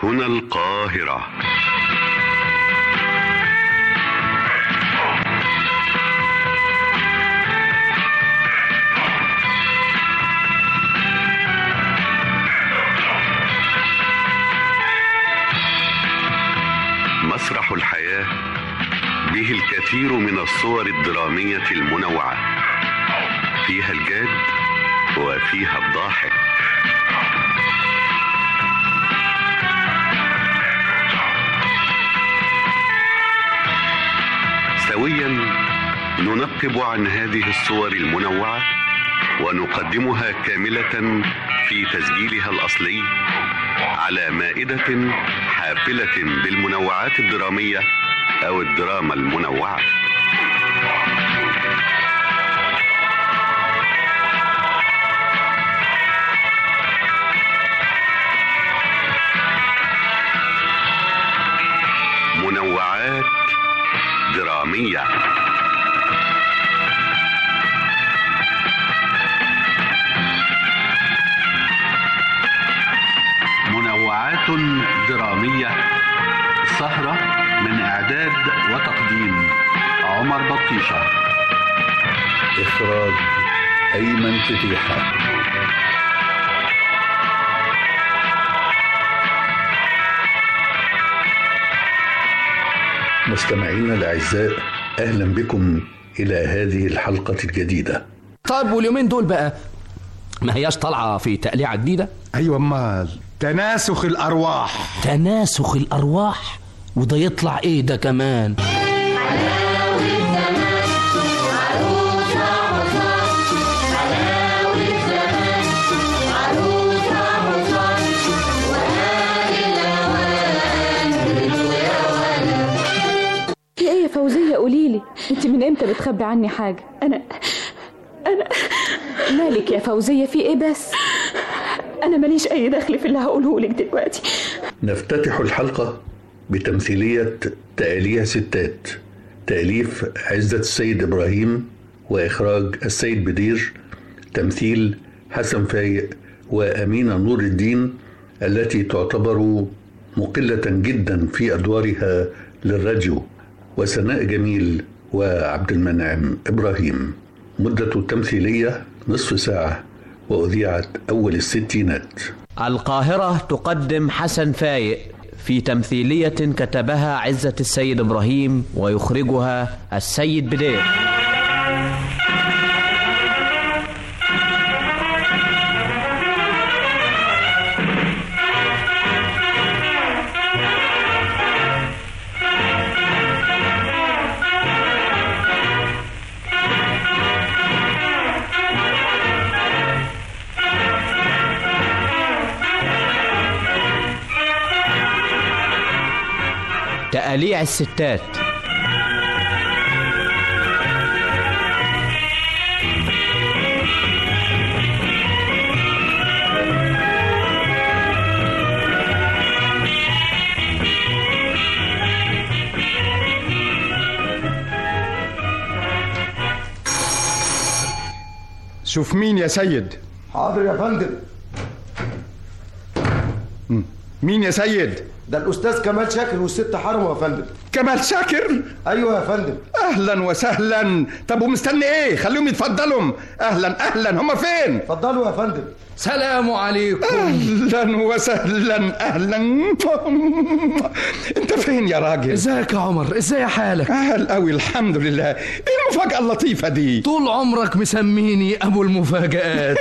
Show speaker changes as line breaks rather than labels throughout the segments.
هنا القاهرة مسرح الحياة به الكثير من الصور الدرامية المنوعة فيها الجاد وفيها الضاحك سويا ننقب عن هذه الصور المنوعة ونقدمها كاملة في تسجيلها الأصلي على مائدة حافلة بالمنوعات الدرامية أو الدراما المنوعة منوعات درامية منوعات درامية سهرة من إعداد وتقديم عمر بطيشة
إخراج أيمن فتيحة مستمعينا الأعزاء أهلا بكم إلى هذه الحلقة الجديدة
طيب واليومين دول بقى ما هياش طالعه في تقليعه جديده
ايوه امال تناسخ الارواح
تناسخ الارواح وده يطلع ايه ده كمان
في ايه يا فوزية قوليلي انت من امتى بتخبي عني حاجة
أنا أنا
مالك يا فوزية في ايه بس
أنا ماليش أي دخل في اللي هقوله لك دلوقتي
نفتتح الحلقة بتمثيلية تأليه ستات تأليف عزة السيد إبراهيم وإخراج السيد بدير تمثيل حسن فايق وأمينة نور الدين التي تعتبر مقلة جدا في أدوارها للراديو وسناء جميل وعبد المنعم إبراهيم مدة التمثيلية نصف ساعة وأذيعت أول الستينات
القاهرة تقدم حسن فايق في تمثيلية كتبها عزة السيد إبراهيم ويخرجها السيد بدير تأليع الستات
شوف مين يا سيد
حاضر يا فندم
مين يا سيد
ده الاستاذ كمال شاكر والست حرمه يا فندم
كمال شاكر
ايوه يا فندم
اهلا وسهلا طب ومستني ايه خليهم يتفضلوا اهلا اهلا هما فين
اتفضلوا يا فندم
سلام عليكم
اهلا وسهلا اهلا انت فين يا راجل
ازيك يا عمر ازاي حالك
اهل قوي الحمد لله ايه المفاجاه اللطيفه دي
طول عمرك مسميني ابو المفاجآت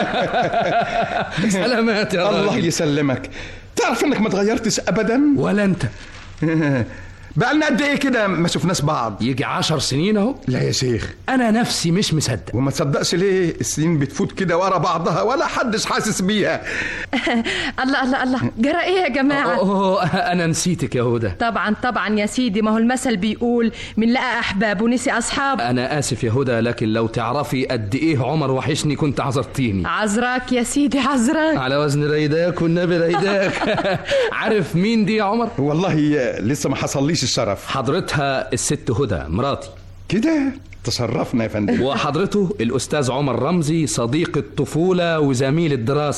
سلامات يا
الله
راجل
يسلمك تعرف انك ما اتغيرتش ابدا
ولا انت
بقالنا قد ايه كده ما شفناش بعض
يجي عشر سنين اهو
لا يا شيخ
انا نفسي مش مصدق
وما تصدقش ليه السنين بتفوت كده ورا بعضها ولا حدش حاسس بيها
الله الله الله جرى ايه يا جماعة
أوه انا نسيتك يا هدى
طبعا طبعا يا سيدي ما هو المثل بيقول من لقى احباب ونسي اصحاب
انا اسف يا هدى لكن لو تعرفي قد ايه عمر وحشني كنت عذرتيني
عذراك يا سيدي عذراك
على وزن ريداك والنبي ريداك عارف مين دي يا عمر
والله لسه ما حصليش الشرف
حضرتها الست هدى مراتي
كده تشرفنا يا فندم
وحضرته الأستاذ عمر رمزي صديق الطفولة وزميل الدراسة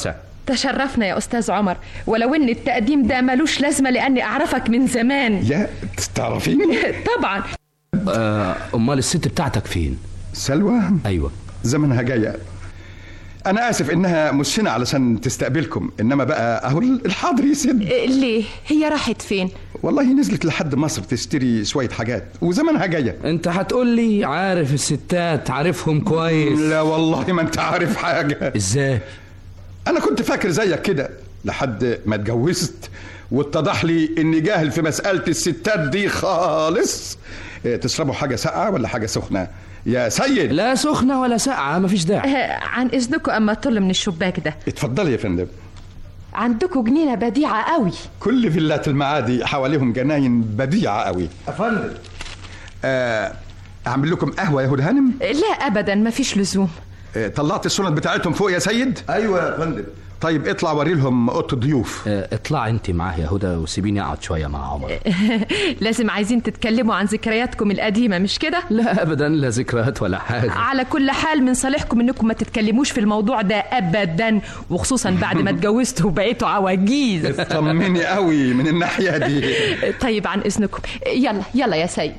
تشرفنا يا أستاذ عمر ولو إن التقديم ده ملوش لازمة لأني أعرفك من زمان
يا تعرفيني
طبعا
آه، امال الست بتاعتك فين
سلوى
ايوه
زمنها جاية أنا آسف إنها مش هنا علشان تستقبلكم إنما بقى أهو الحاضر يسد
ليه هي راحت فين
والله نزلت لحد مصر تشتري شوية حاجات وزمنها جاية
انت هتقول لي عارف الستات عارفهم كويس
لا والله ما أنت عارف حاجة
ازاي
أنا كنت فاكر زيك كده لحد ما اتجوزت واتضح لي إني جاهل في مسألة الستات دي خالص إيه، تشربوا حاجة ساقعة ولا حاجة سخنة يا سيد
لا سخنه ولا ساقعه مفيش داعي
آه، عن إذنكم أما طل من الشباك ده
اتفضلي يا فندم
عندكم جنينة بديعة قوي
كل فيلات المعادي حواليهم جناين بديعة قوي
يا فندم
آه، أعمل لكم قهوة يا هدى هانم
لا أبدا مفيش لزوم
آه، طلعت السنط بتاعتهم فوق يا سيد
ايوه يا فندم
طيب اطلع وري لهم اوضه الضيوف
آه، اطلع انت معاه يا هدى وسيبيني اقعد شويه مع عمر
لازم عايزين تتكلموا عن ذكرياتكم القديمة مش كده
لا ابدا لا ذكريات ولا حاجه
على كل حال من صالحكم انكم ما تتكلموش في الموضوع ده ابدا وخصوصا بعد ما اتجوزتوا وبقيتوا عواجيز
طمني قوي من الناحيه دي
طيب عن اذنكم يلا يلا يا سيد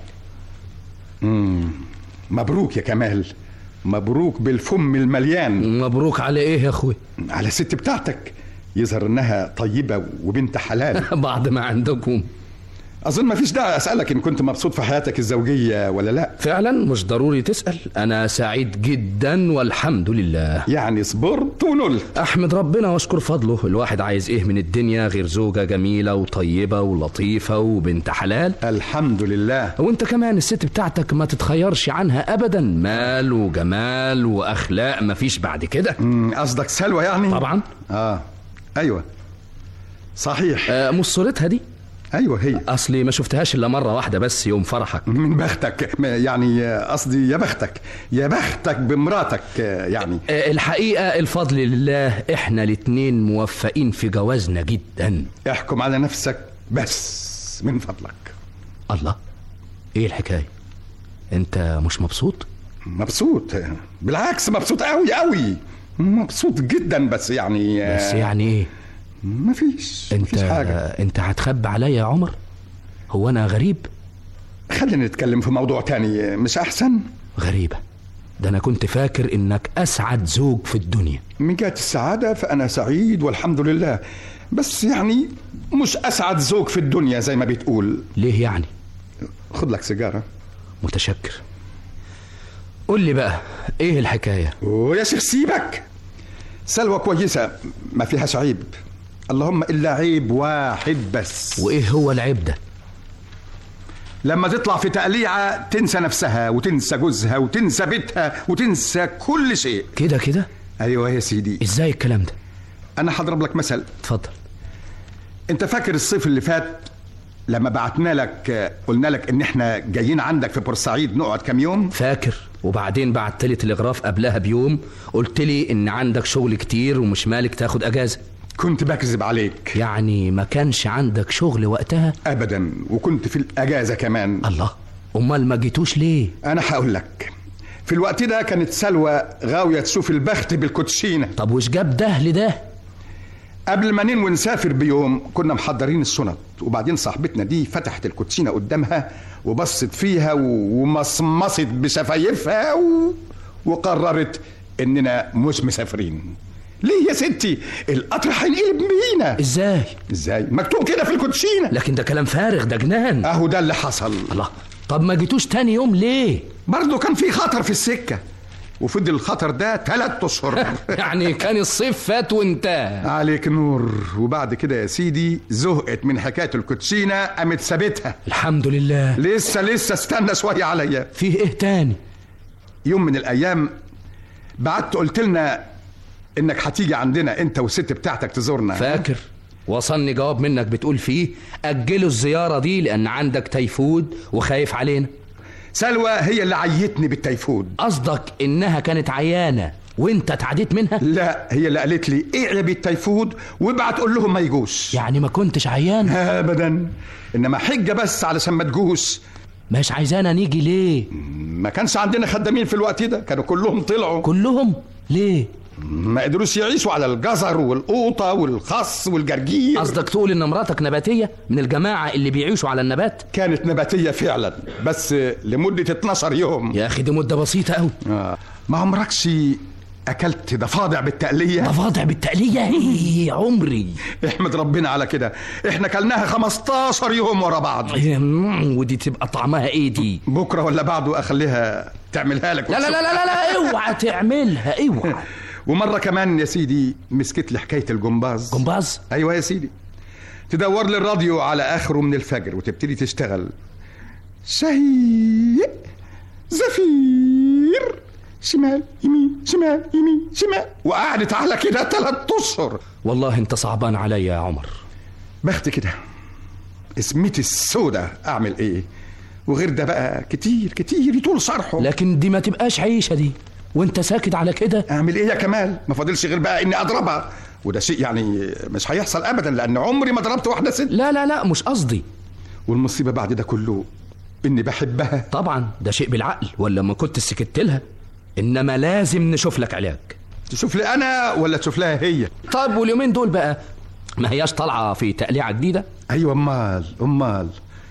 مبروك يا كمال مبروك بالفم المليان
مبروك على ايه يا اخوي
على الست بتاعتك يظهر انها طيبه وبنت حلال
بعد ما عندكم
اظن ما فيش داعي اسالك ان كنت مبسوط في حياتك الزوجيه ولا لا
فعلا مش ضروري تسال انا سعيد جدا والحمد لله
يعني صبرت ونلت
احمد ربنا واشكر فضله الواحد عايز ايه من الدنيا غير زوجة جميلة وطيبة ولطيفة وبنت حلال
الحمد لله
وانت كمان الست بتاعتك ما تتخيرش عنها ابدا مال وجمال واخلاق مفيش بعد كده
أمم، قصدك سلوى يعني
طبعا
اه ايوه صحيح
آه مش صورتها دي
ايوه هي
اصلي ما شفتهاش الا مرة واحدة بس يوم فرحك
من بختك ما- يعني قصدي يا بختك يا بختك بمراتك يعني
آه الحقيقة الفضل لله احنا الاتنين موفقين في جوازنا جدا
احكم على نفسك بس من فضلك
الله ايه الحكاية انت مش مبسوط
مبسوط بالعكس مبسوط قوي قوي مبسوط جدا بس يعني
بس يعني ايه
مفيش
انت
مفيش حاجة
انت هتخبي عليا يا عمر هو انا غريب
خلينا نتكلم في موضوع تاني مش احسن
غريبة ده انا كنت فاكر انك اسعد زوج في الدنيا
من جهة السعادة فأنا سعيد والحمد لله بس يعني مش أسعد زوج في الدنيا زي ما بتقول
ليه يعني
خد لك سيجارة
متشكر قول لي بقى ايه الحكاية
ويا شيخ سيبك سلوى كويسة ما فيهاش عيب اللهم إلا عيب واحد بس
وايه هو العيب ده
لما تطلع في تقليعة تنسى نفسها وتنسى جوزها وتنسى بيتها وتنسى كل شيء
كده كده
أيوة يا سيدي
ازاي الكلام ده
أنا هضرب لك مثل
اتفضل
انت فاكر الصيف اللي فات لما بعتنا لك قلنا لك ان احنا جايين عندك في بورسعيد نقعد كام يوم
فاكر وبعدين بعت لي تلغراف قبلها بيوم قلت لي ان عندك شغل كتير ومش مالك تاخد اجازة
كنت بكذب عليك
يعني ما كانش عندك شغل وقتها
ابدا وكنت في الاجازه كمان
الله امال ما جيتوش ليه
انا هقول لك في الوقت ده كانت سلوى غاويه تشوف البخت بالكوتشينه
طب وش جاب ده لده
قبل ما ننوي نسافر بيوم كنا محضرين الشنط وبعدين صاحبتنا دي فتحت الكوتشينه قدامها وبصت فيها و- ومصمصت بشفايفها و... وقررت اننا مش مسافرين ليه يا ستي القطر هينقلب بينا
ازاي
ازاي مكتوب كده في الكوتشينه
لكن ده كلام فارغ ده جنان
اهو ده اللي حصل
الله طب ما جيتوش تاني يوم ليه
برضه كان في خطر في السكه وفضل الخطر ده ثلاث اشهر
يعني كان الصيف فات وانتهى
عليك نور وبعد كده يا سيدي زهقت من حكايه الكوتشينه قامت سابتها
الحمد لله
لسه لسه استنى شويه عليا
فيه ايه تاني
يوم من الايام بعت قلت لنا انك هتيجي عندنا انت والست بتاعتك تزورنا
فاكر وصلني جواب منك بتقول فيه أجلوا الزيارة دي لأن عندك تيفود وخايف علينا
سلوى هي اللي عيتني بالتيفود
قصدك إنها كانت عيانة وانت اتعديت منها
لا هي اللي قالت لي اقلبي التيفود وابعت قول لهم ما يجوش
يعني ما كنتش عيان
ابدا انما حجه بس علشان ما تجوش
مش عايزانا نيجي ليه
ما كانش عندنا خدامين في الوقت ده كانوا كلهم طلعوا
كلهم ليه
ما قدروش يعيشوا على الجزر والقوطه والخس والجرجير
قصدك تقول ان مراتك نباتيه من الجماعه اللي بيعيشوا على النبات
كانت نباتيه فعلا بس لمده 12 يوم
يا اخي دي مده بسيطه قوي
آه. ما عمركش اكلت ضفادع بالتقليه
ضفادع بالتقليه ايه عمري
احمد ربنا على كده احنا كلناها 15 يوم ورا بعض
إيه، مم، ودي تبقى طعمها ايه دي
بكره ولا بعده اخليها تعملها لك
لا لا لا لا لا, لا اوعى تعملها اوعى
ومره كمان يا سيدي مسكت لي حكايه الجمباز
جمباز
ايوه يا سيدي تدور لي الراديو على اخره من الفجر وتبتدي تشتغل شهيق زفير شمال يمين شمال يمين شمال وقعدت على كده ثلاث اشهر
والله انت صعبان عليا يا عمر
بخت كده اسمتي السودة اعمل ايه وغير ده بقى كتير كتير يطول شرحه
لكن دي ما تبقاش عيشه دي وانت ساكت على كده
اعمل ايه يا كمال ما فاضلش غير بقى اني اضربها وده شيء يعني مش هيحصل ابدا لان عمري ما ضربت واحده ست
لا لا لا مش قصدي
والمصيبه بعد ده كله اني بحبها
طبعا ده شيء بالعقل ولا ما كنت سكت لها انما لازم نشوف لك علاج
تشوف لي انا ولا تشوف لها هي
طيب واليومين دول بقى ما هياش طالعه في تقليعه جديده
ايوه امال امال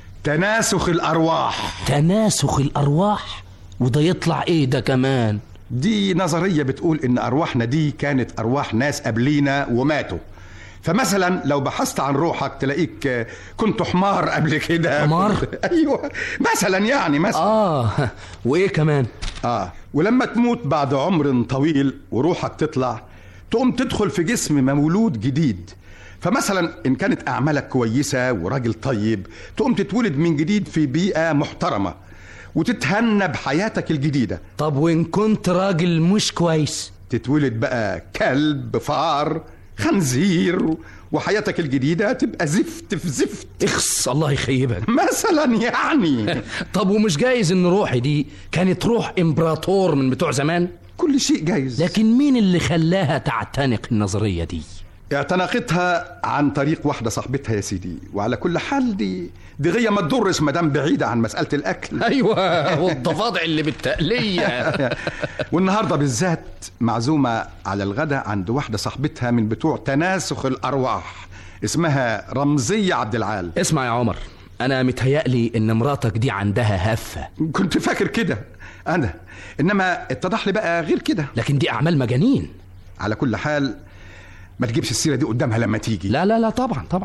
تناسخ الارواح
تناسخ الارواح وده يطلع ايه ده كمان
دي نظريه بتقول ان ارواحنا دي كانت ارواح ناس قبلينا وماتوا فمثلا لو بحثت عن روحك تلاقيك آه، كنت حمار قبل كده
حمار؟
ايوه مثلا يعني مثلا
اه وايه كمان
اه ولما تموت بعد عمر طويل وروحك تطلع تقوم تدخل في جسم مولود جديد فمثلا ان كانت اعمالك كويسه وراجل طيب تقوم تتولد من جديد في بيئه محترمه وتتهنى بحياتك الجديده
طب وان كنت راجل مش كويس
تتولد بقى كلب فار خنزير وحياتك الجديده تبقى زفت في زفت
اخس الله يخيبك
مثلا يعني
طب ومش جايز ان روحي دي كانت روح امبراطور من بتوع زمان
كل شيء جايز
لكن مين اللي خلاها تعتنق النظريه دي
اعتنقتها عن طريق واحدة صاحبتها يا سيدي وعلى كل حال دي دي غية ما تضرش ما دام بعيدة عن مسألة الأكل
ايوه والضفادع اللي بالتقليه
والنهاردة بالذات معزومة على الغداء عند واحدة صاحبتها من بتوع تناسخ الأرواح اسمها رمزية عبد العال
اسمع يا عمر انا متهيألي ان مراتك دي عندها هفه
كنت فاكر كده أنا إنما اتضح لي بقى غير كده
لكن دي اعمال مجانين
على كل حال ما تجيبش السيرة دي قدامها لما تيجي
لا لا لا طبعا طبعا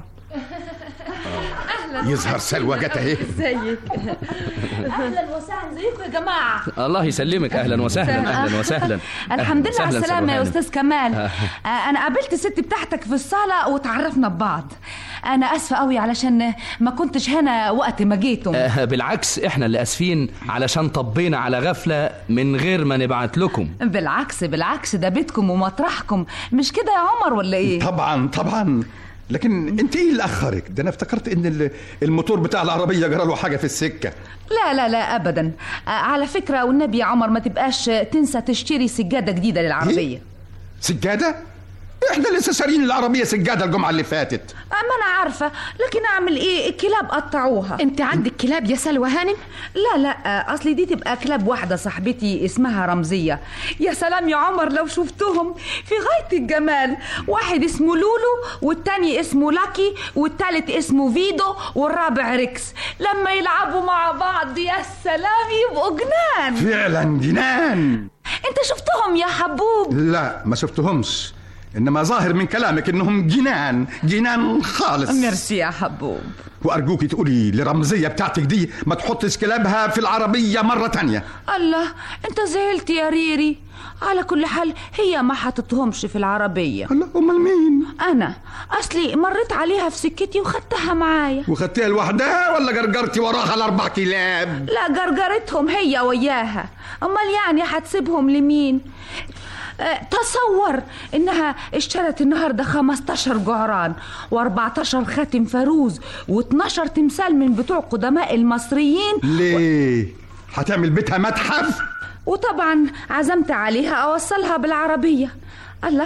يظهر سلوى جت اهي
ازيك اهلا وسهلا ازيكم يا جماعه
الله يسلمك اهلا وسهلا اهلا وسهلا
الحمد لله على
أهلاً
السلامه يا
سلوى
استاذ كمال
آه.
آه، انا قابلت الست بتاعتك في الصاله وتعرفنا ببعض انا اسفه قوي علشان ما كنتش هنا وقت ما جيتم
آه، بالعكس احنا اللي اسفين علشان طبينا على غفله من غير ما نبعت لكم
بالعكس بالعكس ده بيتكم ومطرحكم مش كده يا عمر ولا ايه
طبعا طبعا لكن انت ايه اللي اخرك ده انا افتكرت ان ال- الموتور بتاع العربيه جرى له حاجه في السكه
لا لا لا ابدا آه، على فكره والنبي يا عمر ما تبقاش تنسى تشتري سجاده جديده للعربيه
سجاده احنا لسه شارين العربيه سجاده الجمعه اللي فاتت
ما انا عارفه لكن اعمل ايه الكلاب قطعوها
انت عندك كلاب يا سلوى هانم
لا لا اصل دي تبقى كلاب واحده صاحبتي اسمها رمزيه يا سلام يا عمر لو شفتهم في غايه الجمال واحد اسمه لولو والتاني اسمه لاكي والتالت اسمه فيدو والرابع ريكس لما يلعبوا مع بعض يا سلام يبقوا جنان
فعلا جنان
انت شفتهم يا حبوب
لا ما شفتهمش انما ظاهر من كلامك انهم جنان جنان خالص
ميرسي يا حبوب
وارجوكي تقولي لرمزيه بتاعتك دي ما تحطش كلابها في العربيه مره تانية
الله انت زعلت يا ريري على كل حال هي ما حطتهمش في العربية
الله امال مين
أنا أصلي مريت عليها في سكتي وخدتها معايا
وخدتيها لوحدها ولا جرجرتي وراها الاربع كلاب
لا جرجرتهم هي وياها أمال يعني هتسيبهم لمين آه، تصور انها اشترت النهارده 15 جعران و14 خاتم فاروز و12 تمثال من بتوع قدماء المصريين
ليه هتعمل بيتها متحف
وطبعا عزمت عليها اوصلها بالعربيه الله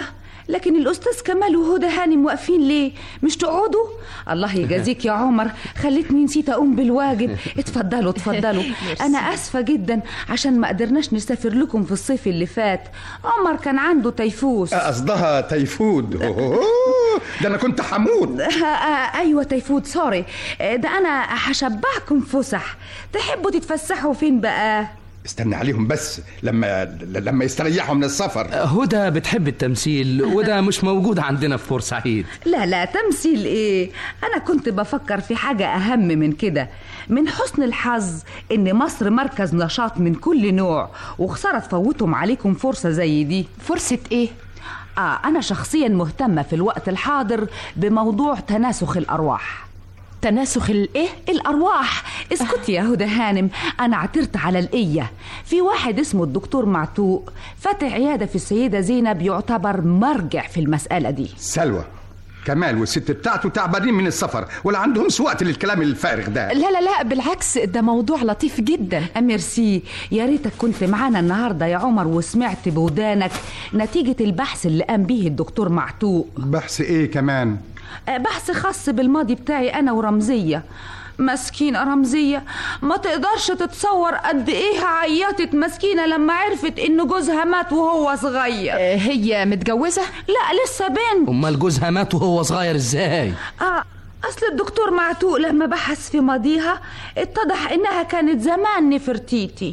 لكن الاستاذ كمال وهدى هانم واقفين ليه مش تقعدوا الله يجازيك يا عمر خلتني نسيت اقوم بالواجب اتفضلوا اتفضلوا انا اسفه جدا عشان ما قدرناش نسافر لكم في الصيف اللي فات عمر كان عنده تيفوس
قصدها تيفود أوه، ده انا كنت حمود
آه، آه، ايوه تيفود سوري آه، ده انا هشبعكم فسح تحبوا تتفسحوا فين بقى
استنى عليهم بس لما لما يستريحوا من السفر
هدى بتحب التمثيل وده مش موجود عندنا في بورسعيد
لا لا تمثيل ايه انا كنت بفكر في حاجة اهم من كده من حسن الحظ ان مصر مركز نشاط من كل نوع وخسارة تفوتهم عليكم فرصة زي دي
فرصة ايه؟
اه انا شخصيا مهتمة في الوقت الحاضر بموضوع تناسخ الارواح
تناسخ الايه؟
الارواح اسكتي يا هدى هانم انا عثرت على القيه في واحد اسمه الدكتور معتوق فاتح عياده في السيده زينب يعتبر مرجع في المساله دي
سلوى كمال والست بتاعته تعبانين من السفر ولا عندهم وقت للكلام الفارغ ده
لا لا لا بالعكس ده موضوع لطيف جدا
ميرسي يا ريتك كنت معانا النهارده يا عمر وسمعت بودانك نتيجه البحث اللي قام به الدكتور معتوق
بحث ايه كمان
آه، بحث خاص بالماضي بتاعي انا ورمزيه مسكينة رمزية ما تقدرش تتصور قد ايه عيطت مسكينة لما عرفت ان جوزها مات وهو صغير
آه، هي متجوزة؟
لا لسه بنت
امال جوزها مات وهو صغير ازاي
اه اصل الدكتور معتوق لما بحث في ماضيها اتضح انها كانت زمان نفرتيتي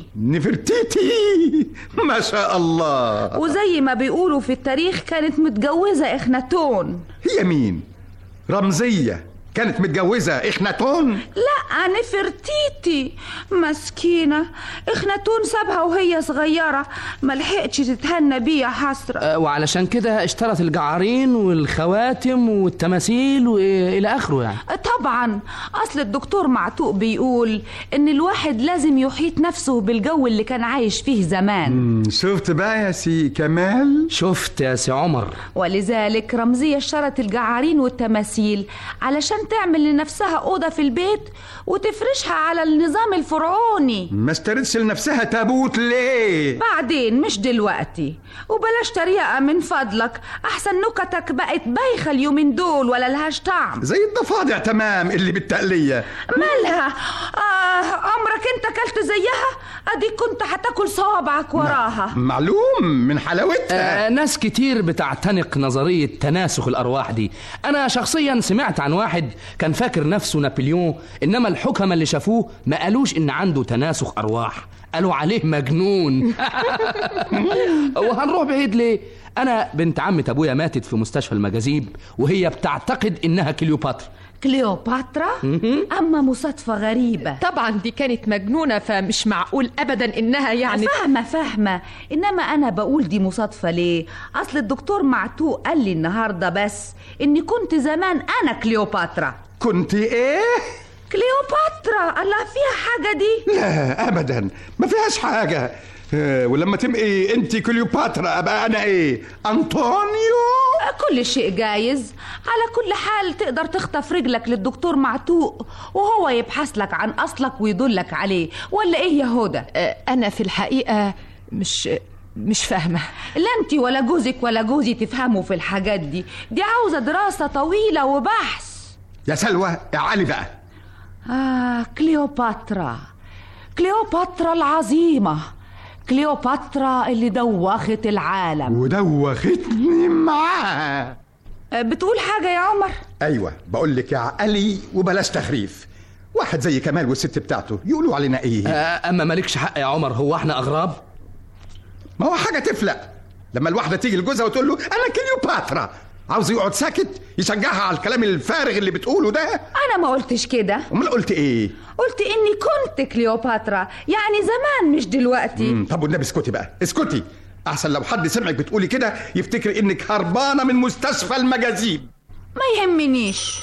نفرتيتي ما شاء الله
وزي ما بيقولوا في التاريخ كانت متجوزة اخناتون
هي مين رمزية كانت متجوزة إخناتون
لا نفرتيتي مسكينة اخناتون سابها وهي صغيرة ملحقتش تتهنى بيه يا حسرة
آه، وعلشان كده اشترت الجعارين والخواتم والتماثيل والى اخره يعني
طبعا اصل الدكتور معتوق بيقول ان الواحد لازم يحيط نفسه بالجو اللي كان عايش فيه زمان
مم، شفت بقى يا سي كمال
شفت يا سي عمر
ولذلك رمزية اشترت الجعارين والتماثيل علشان تعمل لنفسها أوضة في البيت وتفرشها على النظام الفرعوني
ما اشترتش لنفسها تابوت ليه
بعدين مش دلوقتي وبلاش تريقة من فضلك أحسن نكتك بقت بايخة اليومين دول ولا لهاش طعم
زي الضفادع تمام اللي بالتقلية
مالها آه عمرك انت كلت زيها ادي كنت هتاكل صوابعك وراها
معلوم من حلاوتها
آه ناس كتير بتعتنق نظرية تناسخ الأرواح دي أنا شخصيا سمعت عن واحد كان فاكر نفسه نابليون إنما الحكمة اللي شافوه ما قالوش إن عنده تناسخ أرواح قالوا عليه مجنون وهنروح بعيد ليه أنا بنت عمة أبويا ماتت في مستشفى المجاذيب وهي بتعتقد إنها كليوباترا
كليوباترا أما مصادفة غريبة
طبعا دي كانت مجنونة فمش معقول أبدا إنها يعني
فاهمة فاهمة إنما أنا بقول دي مصادفة ليه أصل الدكتور معتوق قال لي النهاردة بس إني كنت زمان أنا كليوباترا
كنت ايه
كليوباترا الله فيها حاجة دي
لا ابدا ما فيهاش حاجة آه، ولما تبقي انت كليوباترا ابقى انا ايه انطونيو
كل شيء جايز على كل حال تقدر تخطف رجلك للدكتور معتوق وهو يبحث لك عن أصلك ويدلك عليه ولا إيه يا هدى
آه، أنا في الحقيقة مش مش فاهمة
لا انت ولا جوزك ولا جوزي تفهموا في الحاجات دي دي عاوزة دراسة طويلة وبحث
يا سلوى يا علي بقى
آه كليوباترا كليوباترا العظيمة كليوباترا اللي دوخت العالم
ودوختني معاها
آه، بتقول حاجة يا عمر
ايوه بقول لك يا علي وبلاش تخريف واحد زي كمال والست بتاعته يقولوا علينا ايه
آه أما مالكش حق يا عمر هو احنا أغراب
ما هو حاجه تفلق لما الواحده تيجي لجوزها وتقول له انا كليوباترا عاوز يقعد ساكت يشجعها على الكلام الفارغ اللي بتقوله ده
أنا ما قلتش كده
امال قلت ايه
قلت إني كنت كليوباترا يعني زمان مش دلوقتي
مم، طب والنبي اسكتي بقى اسكتي احسن لو حد سمعك بتقولي كده يفتكر انك هربانه من مستشفى المجاذيب
ما يهمنيش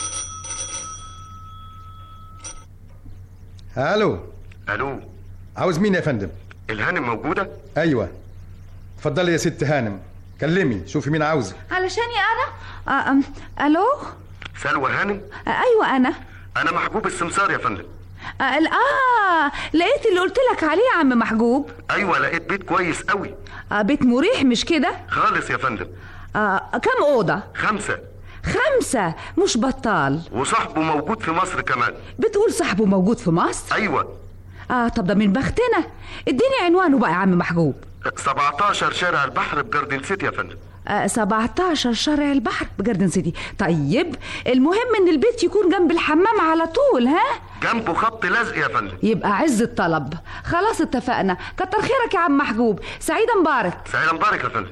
الو
الو
عاوز مين يا فندم
الهانم موجوده
ايوه اتفضلي يا ست هانم كلمي شوفي مين عاوزك
علشاني أنا آه أم، ألو
سلوى هانم
آه أيوة أنا
انا محبوب السمسار يا فندم
آه, آه لقيت اللي قلت لك عليه يا عم محجوب
ايوه لقيت بيت كويس قوي
آه بيت مريح مش كده
خالص يا فندم
آه كم أوضة؟
خمسة
خمسة مش بطال
وصاحبه موجود في مصر كمان
بتقول صاحبه موجود في مصر؟
أيوة
آه طب ده من بختنا اديني عنوانه بقى يا عم محجوب
17 شارع البحر بجاردن سيتي يا فندم
آه 17 شارع البحر بجاردن سيتي طيب المهم ان البيت يكون جنب الحمام على طول ها
جنبه خط لزق يا فندم
يبقى عز الطلب خلاص اتفقنا كتر خيرك يا عم محجوب سعيدة مبارك
سعيد مبارك يا فندم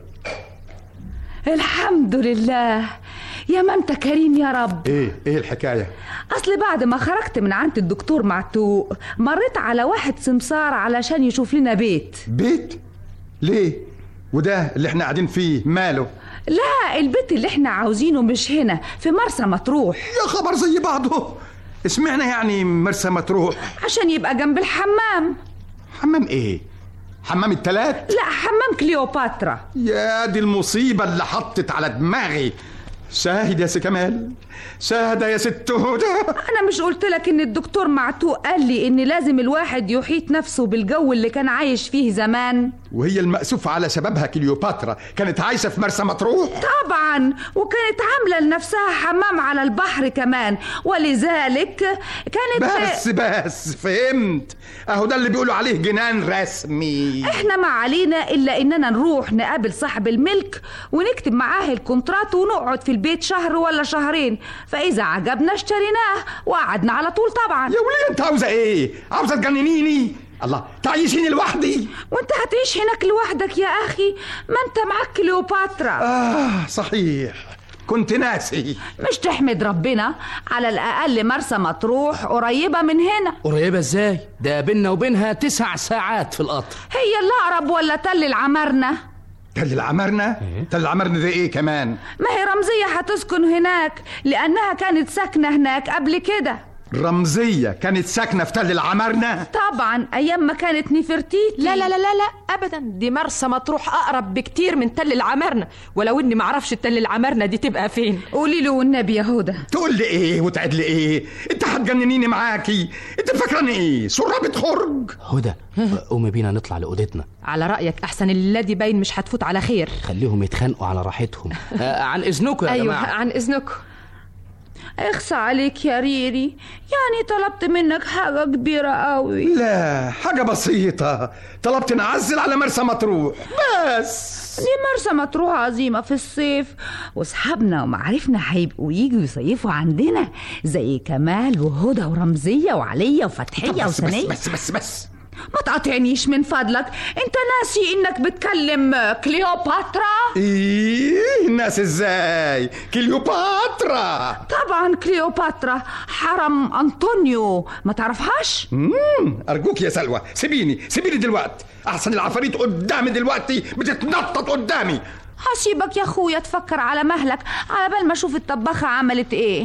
الحمد لله يا ما انت كريم يا رب
ايه ايه الحكايه
اصل بعد ما خرجت من عند الدكتور معتوق مريت على واحد سمسار علشان يشوف لنا بيت
بيت ليه وده اللي احنا قاعدين فيه ماله
لا البيت اللي احنا عاوزينه مش هنا في مرسى مطروح
يا خبر زي بعضه اسمعنا يعني مرسى مطروح
عشان يبقى جنب الحمام
حمام ايه حمام التلات
لا حمام كليوباترا
يا دي المصيبة اللي حطت على دماغي شاهد يا سي كمال شاهد يا ست هدى
انا مش قلت لك ان الدكتور معتوق قال لي ان لازم الواحد يحيط نفسه بالجو اللي كان عايش فيه زمان
وهي المأسوف على شبابها كليوباترا كانت عايشة في مرسى مطروح
طبعا وكانت عامله لنفسها حمام على البحر كمان ولذلك كانت
بس بس فهمت اهو ده اللي بيقولوا عليه جنان رسمي
احنا ما علينا الا اننا نروح نقابل صاحب الملك ونكتب معاه الكونترات ونقعد في البيت شهر ولا شهرين فاذا عجبنا اشتريناه وقعدنا على طول طبعا
يا وليه انت عاوزه ايه عاوزه تجننيني الله تعيشيني لوحدي
وانت هتعيش هناك لوحدك يا اخي ما انت معاك كليوباترا
اه صحيح كنت ناسي
مش تحمد ربنا على الاقل مرسى مطروح قريبه من هنا
قريبة ازاي؟ ده بينا وبينها تسع ساعات في القطر
هي اللي اقرب ولا تل العمارنه
تل العمرنا تل العمرنا ده ايه كمان
ما هي رمزيه هتسكن هناك لانها كانت ساكنه هناك قبل كده
رمزية كانت ساكنة في تل العمرنة
طبعا ايام ما كانت نفرتيتي
لا لا لا لا لا ابدا دي مرسى مطروح اقرب بكتير من تل العمارنه ولو اني معرفش تل العمارنه دي تبقى فين
قولي له والنبي يا هدى
تقول لي ايه وتعد لي ايه انت هتجننيني معاكي انت فاكراني ايه سرابة خرج
هدى قومي بينا نطلع لأوضتنا
على رايك احسن الليله دي باين مش هتفوت على خير
خليهم يتخانقوا على راحتهم آه عن إذنكم يا
ايوه
جماعة
عن اذنكم
اخصى عليك يا ريري يعني طلبت منك حاجة كبيرة قوي
لا حاجة بسيطة طلبت نعزل على مرسى مطروح بس
دي مرسى مطروح عظيمة في الصيف واصحابنا ومعارفنا هيبقوا يجوا يصيفوا عندنا زي كمال وهدى ورمزية وعلية وفتحية
بس بس
وسنية
بس بس بس
ما تقاطعنيش من فضلك انت ناسي انك بتكلم كليوباترا
ايه الناس ازاي كليوباترا
طبعا كليوباترا حرم انطونيو ما تعرفهاش
مم. ارجوك يا سلوى سيبيني سيبيني دلوقتي احسن العفاريت قدامي دلوقتي بتتنطط قدامي
هسيبك يا اخويا تفكر على مهلك على بال ما اشوف الطباخة عملت ايه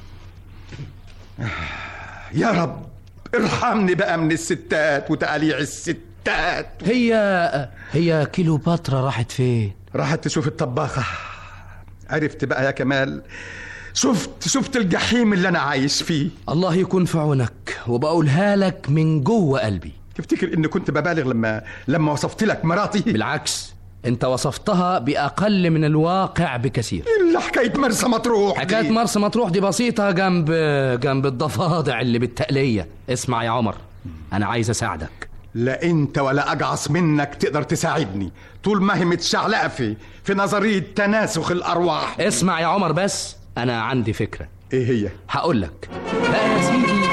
يا رب ارحمني بقى من الستات وتقاليع الستات
هي هي كيلوباترا راحت فين؟
راحت تشوف الطباخة عرفت بقى يا كمال شفت شفت الجحيم اللي انا عايش فيه
الله يكون في عونك وبقولها لك من جوه قلبي
تفتكر اني كنت ببالغ لما لما وصفت لك مراتي
بالعكس انت وصفتها بأقل من الواقع بكثير
الا حكايه مرسى مطروح
حكاية
دي.
مرسى مطروح دي بسيطة جنب جنب الضفادع اللي بالتقلية اسمع يا عمر أنا عايز أساعدك
لا انت ولا اجعص منك تقدر تساعدني طول ما هي متشعلقه في في نظريه تناسخ الارواح
اسمع يا عمر بس أنا عندي فكرة
ايه هي
هقول لك بقى يا سيدي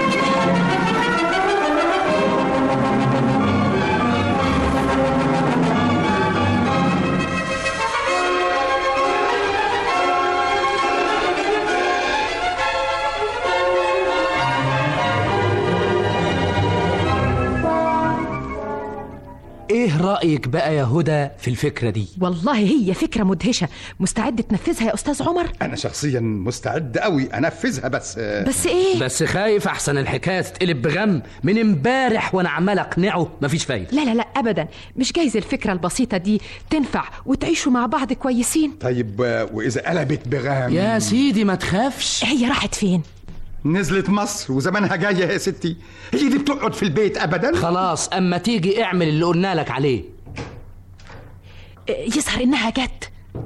ايه رأيك بقى يا هدى في الفكرة دي
والله هي فكره مدهشه مستعد تنفذها يا استاذ عمر
انا شخصيا مستعد قوي انفذها بس
بس ايه
بس خايف احسن الحكاية تتقلب بغم من امبارح وانا عمال اقنعه مفيش فايدة
لا لا لا ابدا مش جايز الفكره البسيطه دي تنفع وتعيشوا مع بعض كويسين
طيب آه، واذا قلبت بغام
يا سيدي ما تخافش
هي راحت فين
نزلت مصر وزمانها جايه يا ستي هي دي بتقعد في البيت ابدا
خلاص اما تيجي اعمل اللي قلنا لك عليه
يظهر انها جت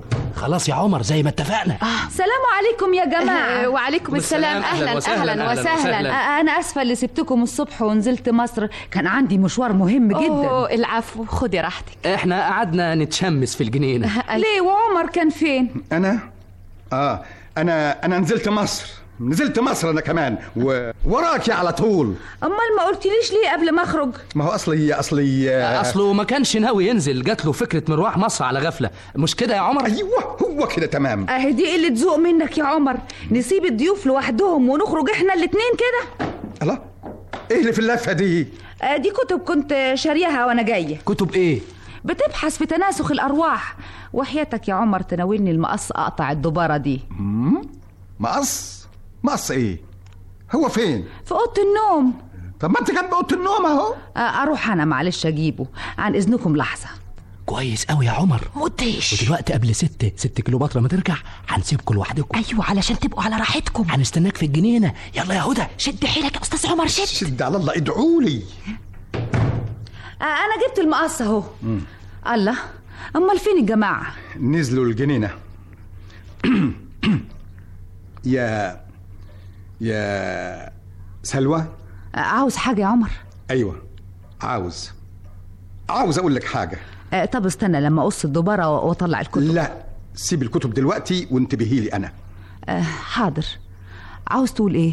خلاص يا عمر زي ما اتفقنا
سلام عليكم يا جماعة
وعليكم السلام اهلا اهلا وسهلا
آه، أنا آسفة اللي سبتكم الصبح ونزلت مصر كان عندي مشوار مهم جدا
أوه العفو خدي راحتك
احنا قعدنا نتشمس في الجنينة
ليه وعمر كان فين؟
انا اه انا انا نزلت مصر نزلت مصر انا كمان ووراكي على طول
أمال ما قلتليش ليه قبل ما أخرج؟
ما هو اصلي اصلي آه،
اصله ما كانش ناوي ينزل جات له فكرة مروح مصر على غفلة مش كده يا عمر
ايوه هو كده تمام
أهي دي قلة ذوق منك يا عمر نسيب الضيوف لوحدهم ونخرج إحنا الاتنين كده
الله ايه اللي في اللفه دي
آه، دي كتب كنت شاريها وأنا جاية
كتب ايه
بتبحث في تناسخ الأرواح وحياتك يا عمر تناولني المقص أقطع الدبارة دي
مقص مقص ايه هو فين
في أوضة النوم
طب ما انت جنب اوضه النوم اهو
آه، أروح أنا معلش أجيبه عن إذنكم لحظة
كويس قوي يا عمر
مدهش
ودلوقتي قبل ست ست كيلوباترا ما ترجع هنسيبكم لوحدكم
ايوه علشان تبقوا على راحتكم
هنستناك في الجنينة يلا يا هدى
شد حيلك يا استاذ عمر شد
شد على الله ادعوا لي
آه، أنا جبت المقص أهو الله أمال فين الجماعة؟
نزلوا الجنينه يا يا سلوى
آه، عاوز حاجة يا عمر؟
ايوه عاوز عاوز اقول لك حاجه
آه، طب استنى لما أقص الدبارة وأطلع الكتب
لا سيب الكتب دلوقتي وانتبهي لي انا
آه، حاضر عاوز تقول إيه؟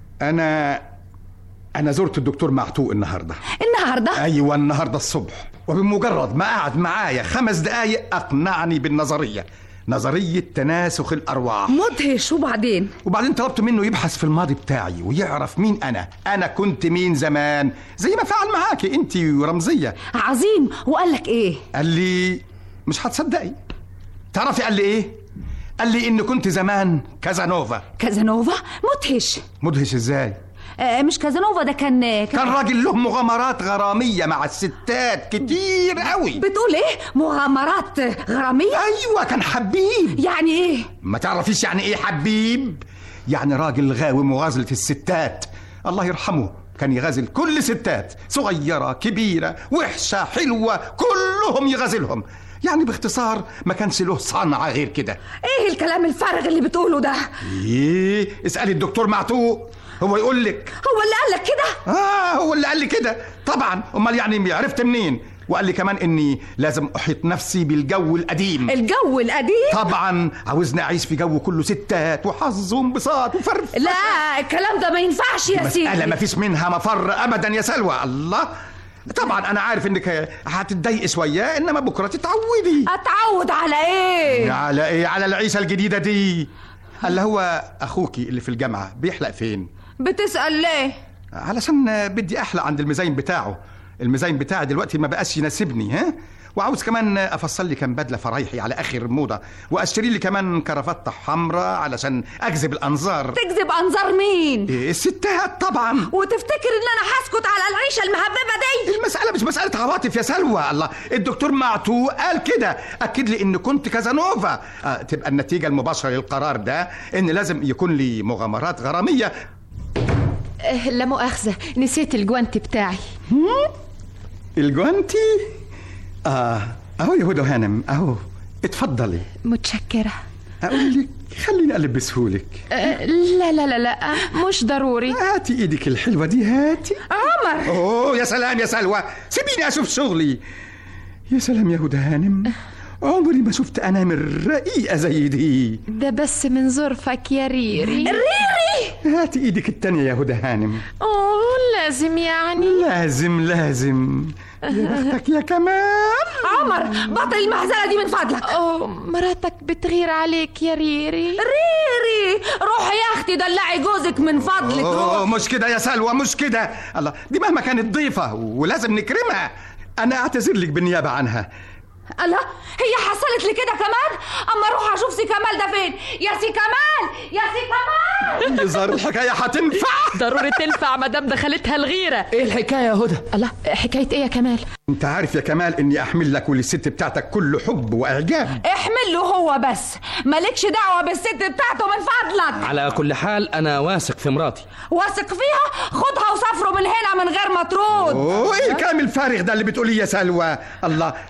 انا انا زرت الدكتور معتوق النهارده
النهاردة؟
ايوه النهارده الصبح وبمجرد ما قعد معايا خمس دقايق اقنعني بالنظريه نظريه تناسخ الارواح
مدهش وبعدين
وبعدين طلبت منه يبحث في الماضي بتاعي ويعرف مين انا انا كنت مين زمان زي ما فعل معاكي انت ورمزيه
عظيم وقال لك إيه؟
قال لي مش هتصدقي تعرفي قال لي ايه قال لي ان كنت زمان كازانوفا
كازانوفا؟ مدهش
مدهش ازاي
آه، مش كازانوفا ده كان كان
كان راجل له مغامرات غراميه مع الستات كتير قوي
بتقول إيه؟ مغامرات غرامية؟
ايوه كان حبيب
يعني إيه؟
ما تعرفيش يعني ايه حبيب يعني راجل غاوي مغازلة الستات الله يرحمه كان يغازل كل ستات صغيرة كبيرة وحشة حلوة كلهم يغازلهم يعني باختصار ما كانش له صنعة غير كده
إيه الكلام الفارغ اللي بتقوله ده؟
ايه اسألي الدكتور معتوق هو يقول لك
هو اللي قال لك كده؟
اه هو اللي قال لي كده طبعا امال يعني عرفت منين وقال لي كمان اني لازم احيط نفسي بالجو القديم
الجو القديم؟
طبعا عاوزني اعيش في جو كله ستات وحظ وانبساط وفرف
لا الكلام ده ما ينفعش يا سيدي
مسألة ما فيش منها مفر ابدا يا سلوى الله طبعا انا عارف انك هتتضايقي شويه انما بكره تتعودي
اتعود على ايه
على ايه على العيشه الجديده دي اللي هو اخوكي اللي في الجامعه بيحلق فين
بتسأل ليه
علشان بدي احلق عند الميزان بتاعه الميزان بتاعي دلوقتي ما بقاش يناسبني ها وعاوز كمان افصل لي كام بدله فرايحي على اخر موضه واشتري لي كمان كرافته حمراء علشان اجذب الانظار
تجذب انظار مين
إيه، الستات طبعا
وتفتكر ان انا هسكت على العيشه المهببه دي
المسألة مش مسألة عواطف يا سلوى الله الدكتور معتوق قال كده أكد لي إن كنت كازانوفا آه تبقى النتيجة المباشرة للقرار ده إن لازم يكون لي مغامرات غرامية
آه، لا مؤاخذة نسيت الجوانت بتاعي
الجوانتي آه أهو يا هدى هانم أهو اتفضلي
متشكرة
أقول لك خليني ألبسهولك
آه، لا لا لا لا مش ضروري
هاتي إيدك الحلوة دي هاتي
عمر
أوه يا سلام يا سلوى سيبيني أشوف شغلي يا سلام يا هدى هانم عمري ما شفت أنامل رقيقة زي دي
ده بس من ظرفك يا ريري
ريري
هاتي ايدك التانية يا هدى هانم
اوه لازم يعني
لازم لازم يا بختك يا كمال
عمر بطل المهزله دي من فضلك
اوه مراتك بتغير عليك يا ريري
ريري روحي يا اختي دلعي جوزك من فضلك
أوه
روح
مش كده يا سلوى مش كده الله دي مهما كانت ضيفة ولازم نكرمها أنا أعتذر لك بالنيابة عنها
الله هي حصلت لي كده كمان اما اروح اشوف سي كمال ده فين يا سي كمال يا سي كمال
يظهر الحكاية هتنفع
ضروري تنفع مدام دخلتها الغيرة
ايه الحكايه يا هدى
الله حكاية ايه يا كمال
أنت عارف يا كمال إني أحمل لك وللست بتاعتك كل حب وإعجاب
احمل له هو بس مالكش دعوه بالست بتاعته من فضلك
على كل حال انا واثق في مراتي
واثق فيها خدها وسافروا من هنا من غير ما ترد
أوه إيه الكلام الفارغ ده اللي بتقوليه يا سلوى الله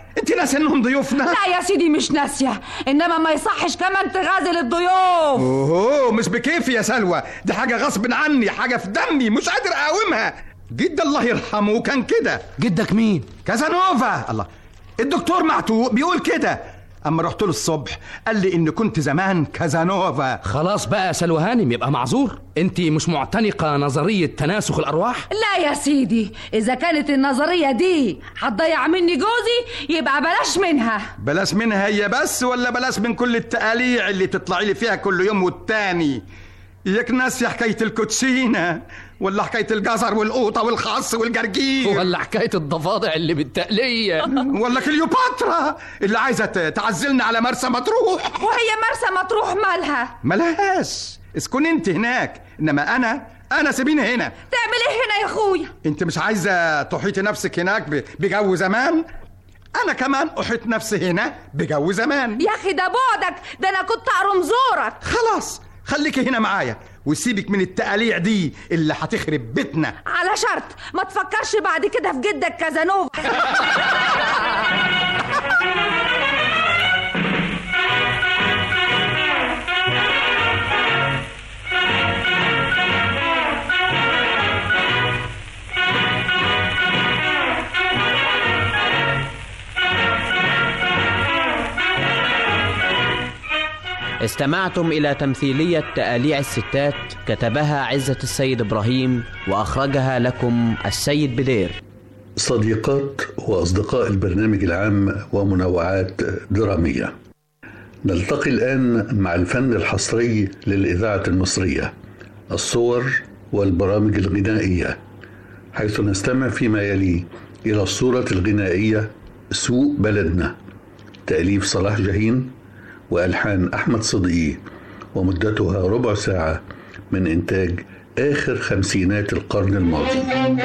انت ناس انهم ضيوفنا
لا يا سيدي مش ناسيه انما ما يصحش كمان تغازل الضيوف
اوه مش بكيفي يا سلوى دي حاجه غصب عني حاجه في دمي مش قادر اقاومها جد الله يرحمه كان كده
جدك مين
كازانوفا الله الدكتور معتوق بيقول كده اما رحت له الصبح قال لي ان كنت زمان كازانوفا
خلاص بقى يا سلوى هانم يبقى معذور انت مش معتنقه نظريه تناسخ الارواح
لا يا سيدي اذا كانت النظريه دي هتضيع مني جوزي يبقى بلاش منها
بلاش منها هي بس ولا بلاش من كل التقاليع اللي تطلعي لي فيها كل يوم والتاني ياك ناسي حكاية الكوتشينة ولا حكاية الجزر والقوطة والخس والجرجير
ولا حكاية الضفادع اللي بالتقلية
ولا كليوباترا اللي عايزة ت- تعزلنا على مرسى مطروح
وهي مرسى مطروح مالها
ملهاش اسكن انت هناك انما انا انا سيبيني هنا
تعمل ايه هنا يا اخويا
انت مش عايزة تحيطي نفسك هناك ب- بجو زمان انا كمان احيط نفسي هنا بجو زمان
يا اخي ده بعدك ده انا كنت اقرم زورك
خلاص خليكي هنا معايا وسيبك من التقاليع دي اللي هتخرب بيتنا
على شرط ما تفكرش بعد كده في جدك كازانوفا
استمعتم إلى تمثيلية تآليع الستات كتبها عزة السيد إبراهيم وأخرجها لكم السيد بدير
صديقات وأصدقاء البرنامج العام ومنوعات درامية نلتقي الآن مع الفن الحصري للإذاعة المصرية الصور والبرامج الغنائية حيث نستمع فيما يلي إلى الصورة الغنائية سوق بلدنا تأليف صلاح جاهين وألحان أحمد صدقي ومدتها ربع ساعة من إنتاج آخر خمسينات القرن الماضي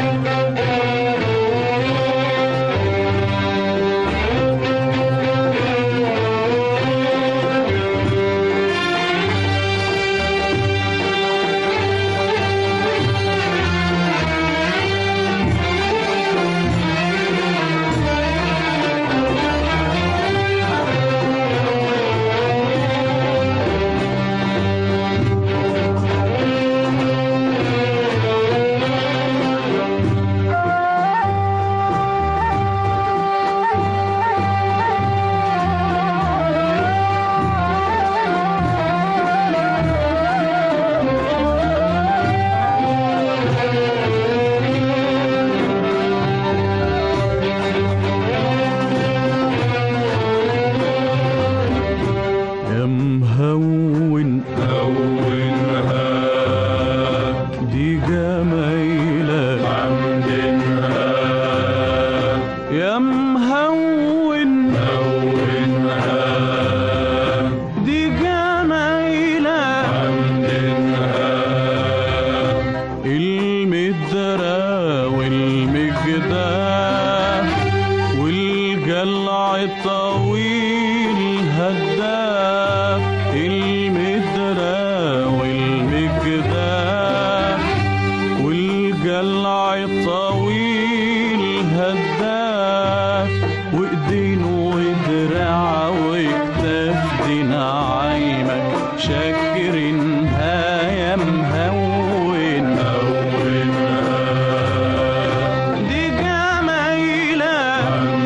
يا مهون هونها دي جمايلة عندنا يا مهون هونها دي جمايلة عندنا المدرة والمجدة والجلع الطويل هداف المدرة والمجدة والجلع الطويل هداف وايدين ودراع وكتاف دي نعايمك شاكرينها يا مهون دي جمايلة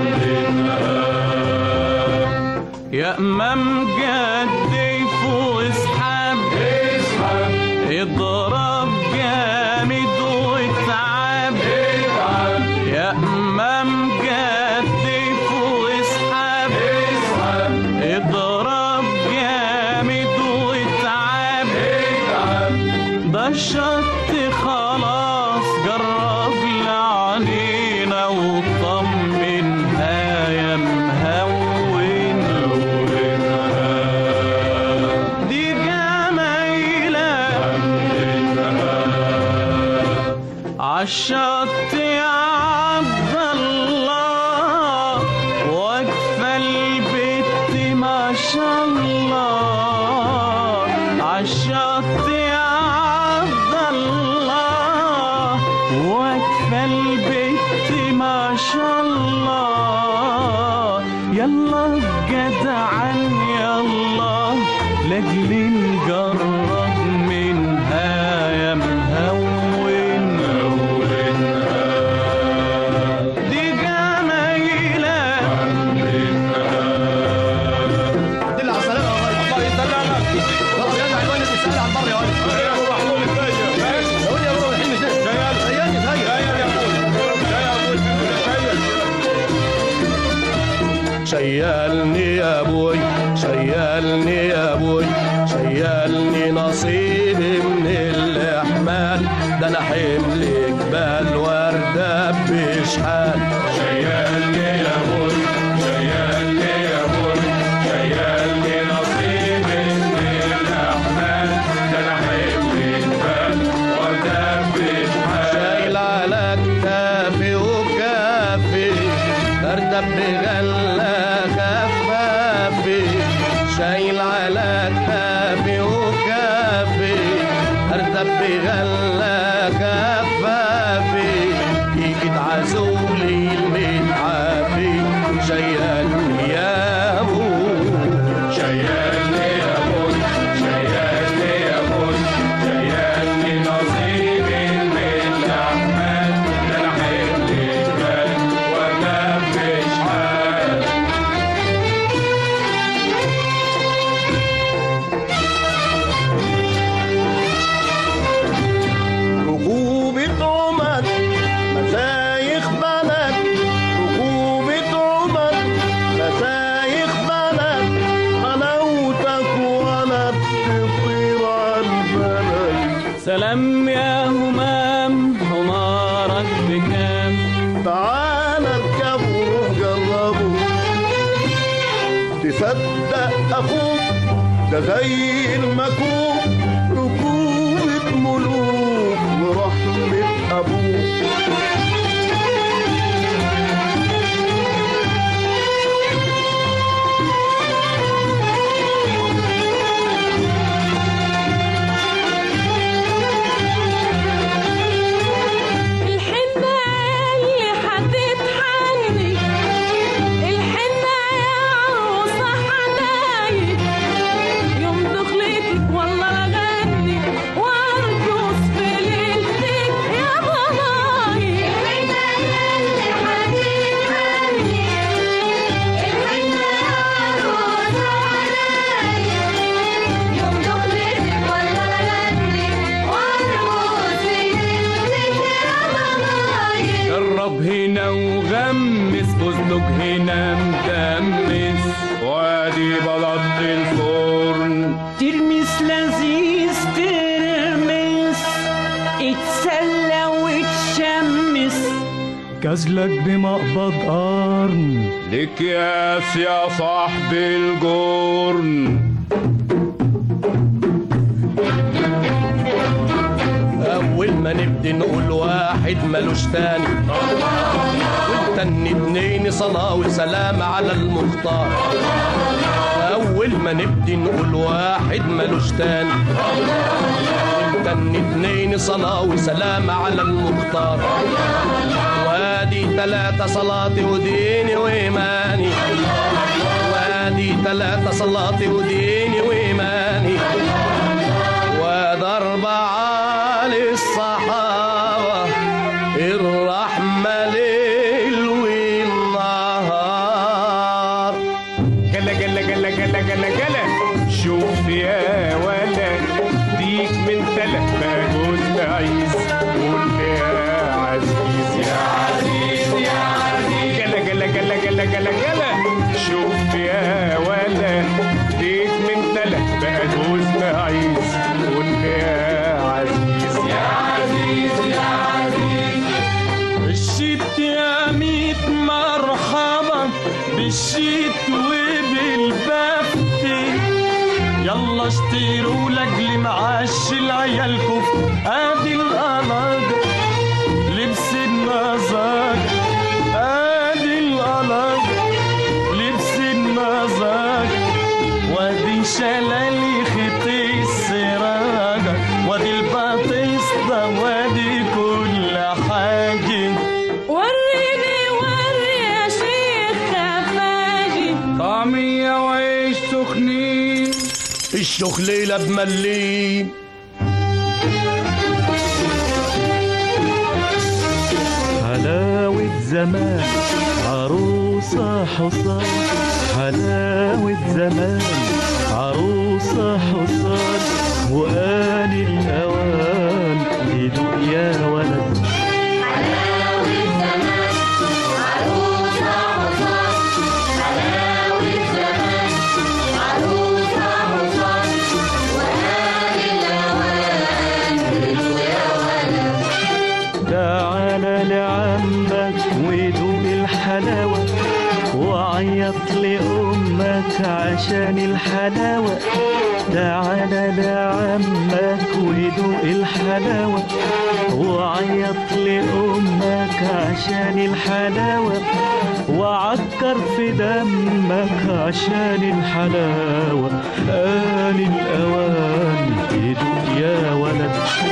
يا امام جدي فوق اسحب اسحب اضرب جامد واتعب اتعب يا امام جدي فوق اسحب اسحب اضرب جامد واتعب اتعب ده الشط خلاص جرب لعنينا وطمنها يا مهون دي جمايلة عالشط يا عبد الله واقفة البت ما شاء الله عالشط يا عبد الله واقفة البت ما شاء الله لاجل نجرب منها يا مهون دي جمايلة
دل على السلامة الله يسلمك والله يا عنوان السؤال عن بره يا ولد يا ابو محمود يا ولد يا ابو الحين مش سياني سياني يا
شيلني يا ابوي شيلني يا ابوي شيلني نصيبي من الاحمال ده انا حمل جبال وردة بشحال شيلني يا ابوي شيلني يا ابوي شيلني نصيبي من الاحمال ده انا حمل جبال وردة بشحال شايل على كتافي وكافي اردب بغلة خفافي شايل على كتافي وكافي اردب بغلة خفافي يجي تعزولي المتعافي شيلني يا ابو شيلني يا ابو شيلني يا ابو شيلني نصيبي من الاحمال ده انا حمل جبال وكفش حال
ركوبة عمر مشايخ بلد ركوبة عمر مشايخ بلد حلاوتك ولا بتطير عالبلد سلام يا همام حمارك بكام تعال اركبه وجربه تصدق اخوك ده زي المكوك ركوبة ملوك ورحمة أبوك
الحنة اللي هتتحني الحنة يا عروسة حنايا يوم دخلتك والله اغني وارقص في ليلتك يا ضناي الحنة اللي هتتحني الحنة يا عروسة حنايا يوم دخلتك والله اغني وارقص في ليلتك يا ضناي
جرب هنا وغمس فستق هنا مدمس وادي بلط الفرن ترمس لذيذ ترمس اتسلى وتشمس كازلك بمقبض قرن لك ياس يا صاحب الجرن
أول ما نبدي نقول واحد ملوش تاني والتاني اتنين صلاة وسلام على المختار أول ما نبدي نقول واحد ملوش تاني والتاني اتنين صلاة وسلام على المختار وادي تلاتة صلاتي وديني وإيماني وادي تلاتة صلاتي وديني وإيماني وده أربعة للصحابة الرحمة ليل والنهار
جلا جلا جلا جلا جلا جلا شوف يا ولد ديك من تلات بجوز عيس قول يا عزيز يا عزيز يا عزيز جلا جلا جلا جلا جلا جلا شوف يا ولد ديك من تلات بجوز عيس قول يا عزيز يا عزيز يا عزيز الشيت يا ميت مرحبا بالشيت وبالبفت يلا اشتروا لاجل معاش العيال كف ادي القمر لبس النظر ادي القمر لبس النظر وادي شلالي خطي السراجة وادي البطيسة وادي كل حاجة
وريني وري يا شيخ خفاجي
طعمية وعيش سخنين
الشيخ ليلة بمليم
حلاوة زمان عروسة حصان حلاوة زمان عروسة حصان وآن الأوان يدوق يا ولد تعال لعمك ودوق الحلاوة وعيط لأمك عشان الحلاوة تعال لعمك ودوق الحلاوة وعيط لأمك عشان الحلاوة وعكر في دمك عشان الحلاوة آن الأوان يدوق يا ولد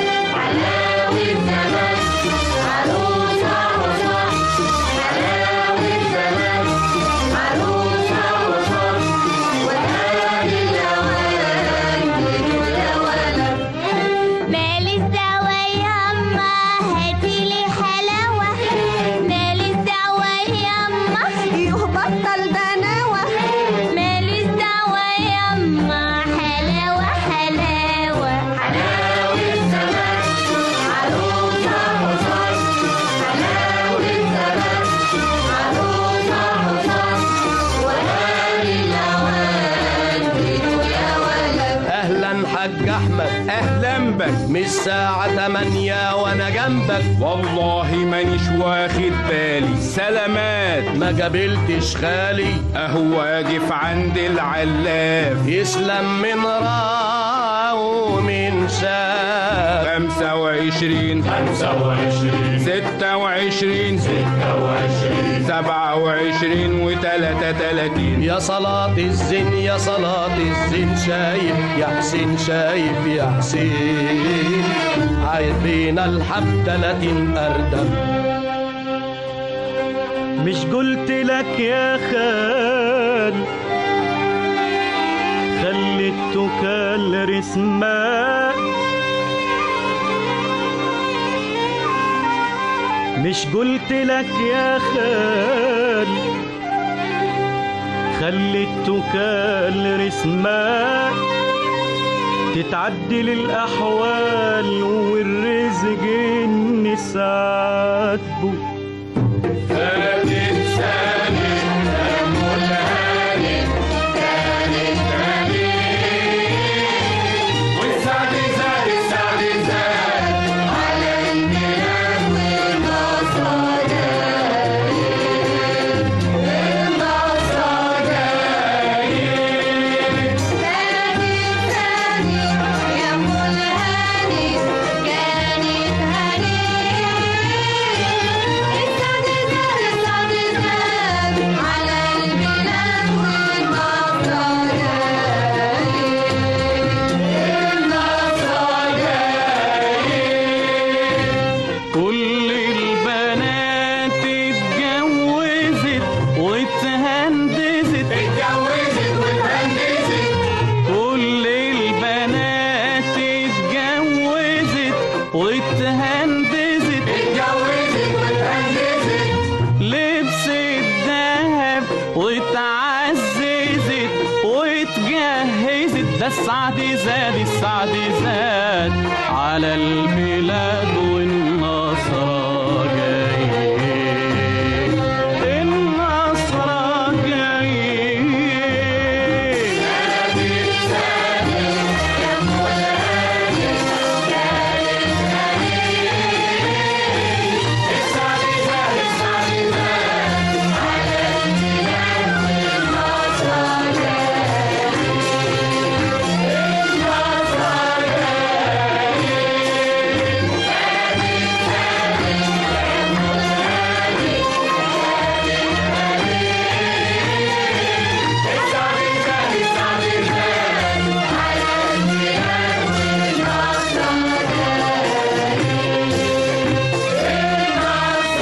مالي الدوا يما هاتيلي حلاوة مالي الدوا يما يهبطل بناوة مالي الدوا يما حلاوة حلاوة حلاوة الزمان عروسة حصان حلاوة الزمان عروسة حصان وهاني الأوان يا ولد
اهلا حاج احمد اهلا بك مش الساعة تمانية وانا جنبك
والله مانيش واخد بالي سلامات
ما قابلتش خالي
اهو واقف عند العلاف
يسلم من راو ومن شاف
خمسة وعشرين خمسة وعشرين ستة وعشرين ستة وعشرين سبعة وعشرين وتلاتة تلاتين
يا صلاة الزين يا صلاة الزين شايف يا حسين شايف يا حسين عايزين الحب تلاتين أردم
مش قلت لك يا خال خلي التكال رسمك مش قلت لك يا خال خلي التكال رسمك تتعدل الأحوال والرزق النسات بو
ثالث ثاني دم الهاني ثالث ثاني والسعد زاد السعد زاد على الميلاد والنصر جاي النصر جاي
كل البنات اتجوزت واتهندزت
اتجوزت واتهندزت
كل البنات اتجوزت واتهندزت
اتجوزت واتهندزت
لبست ذهب واتعززت واتجهزت ده السعد زاد السعد زاد على البلاد والنصر جاي النصر جاي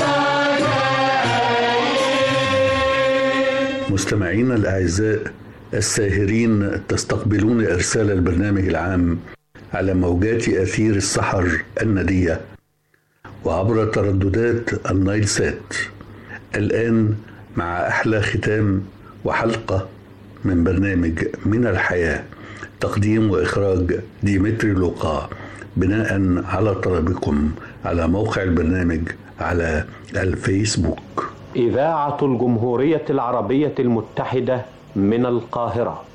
مستمعينا الأعزاء الساهرين تستقبلون إرسال البرنامج العام على موجات أثير السحر الندية وعبر ترددات النايل سات الآن مع أحلى ختام وحلقة من برنامج من الحياة تقديم وإخراج ديمتري لوقا بناء على طلبكم على موقع البرنامج على الفيسبوك
إذاعة الجمهورية العربية المتحدة من القاهرة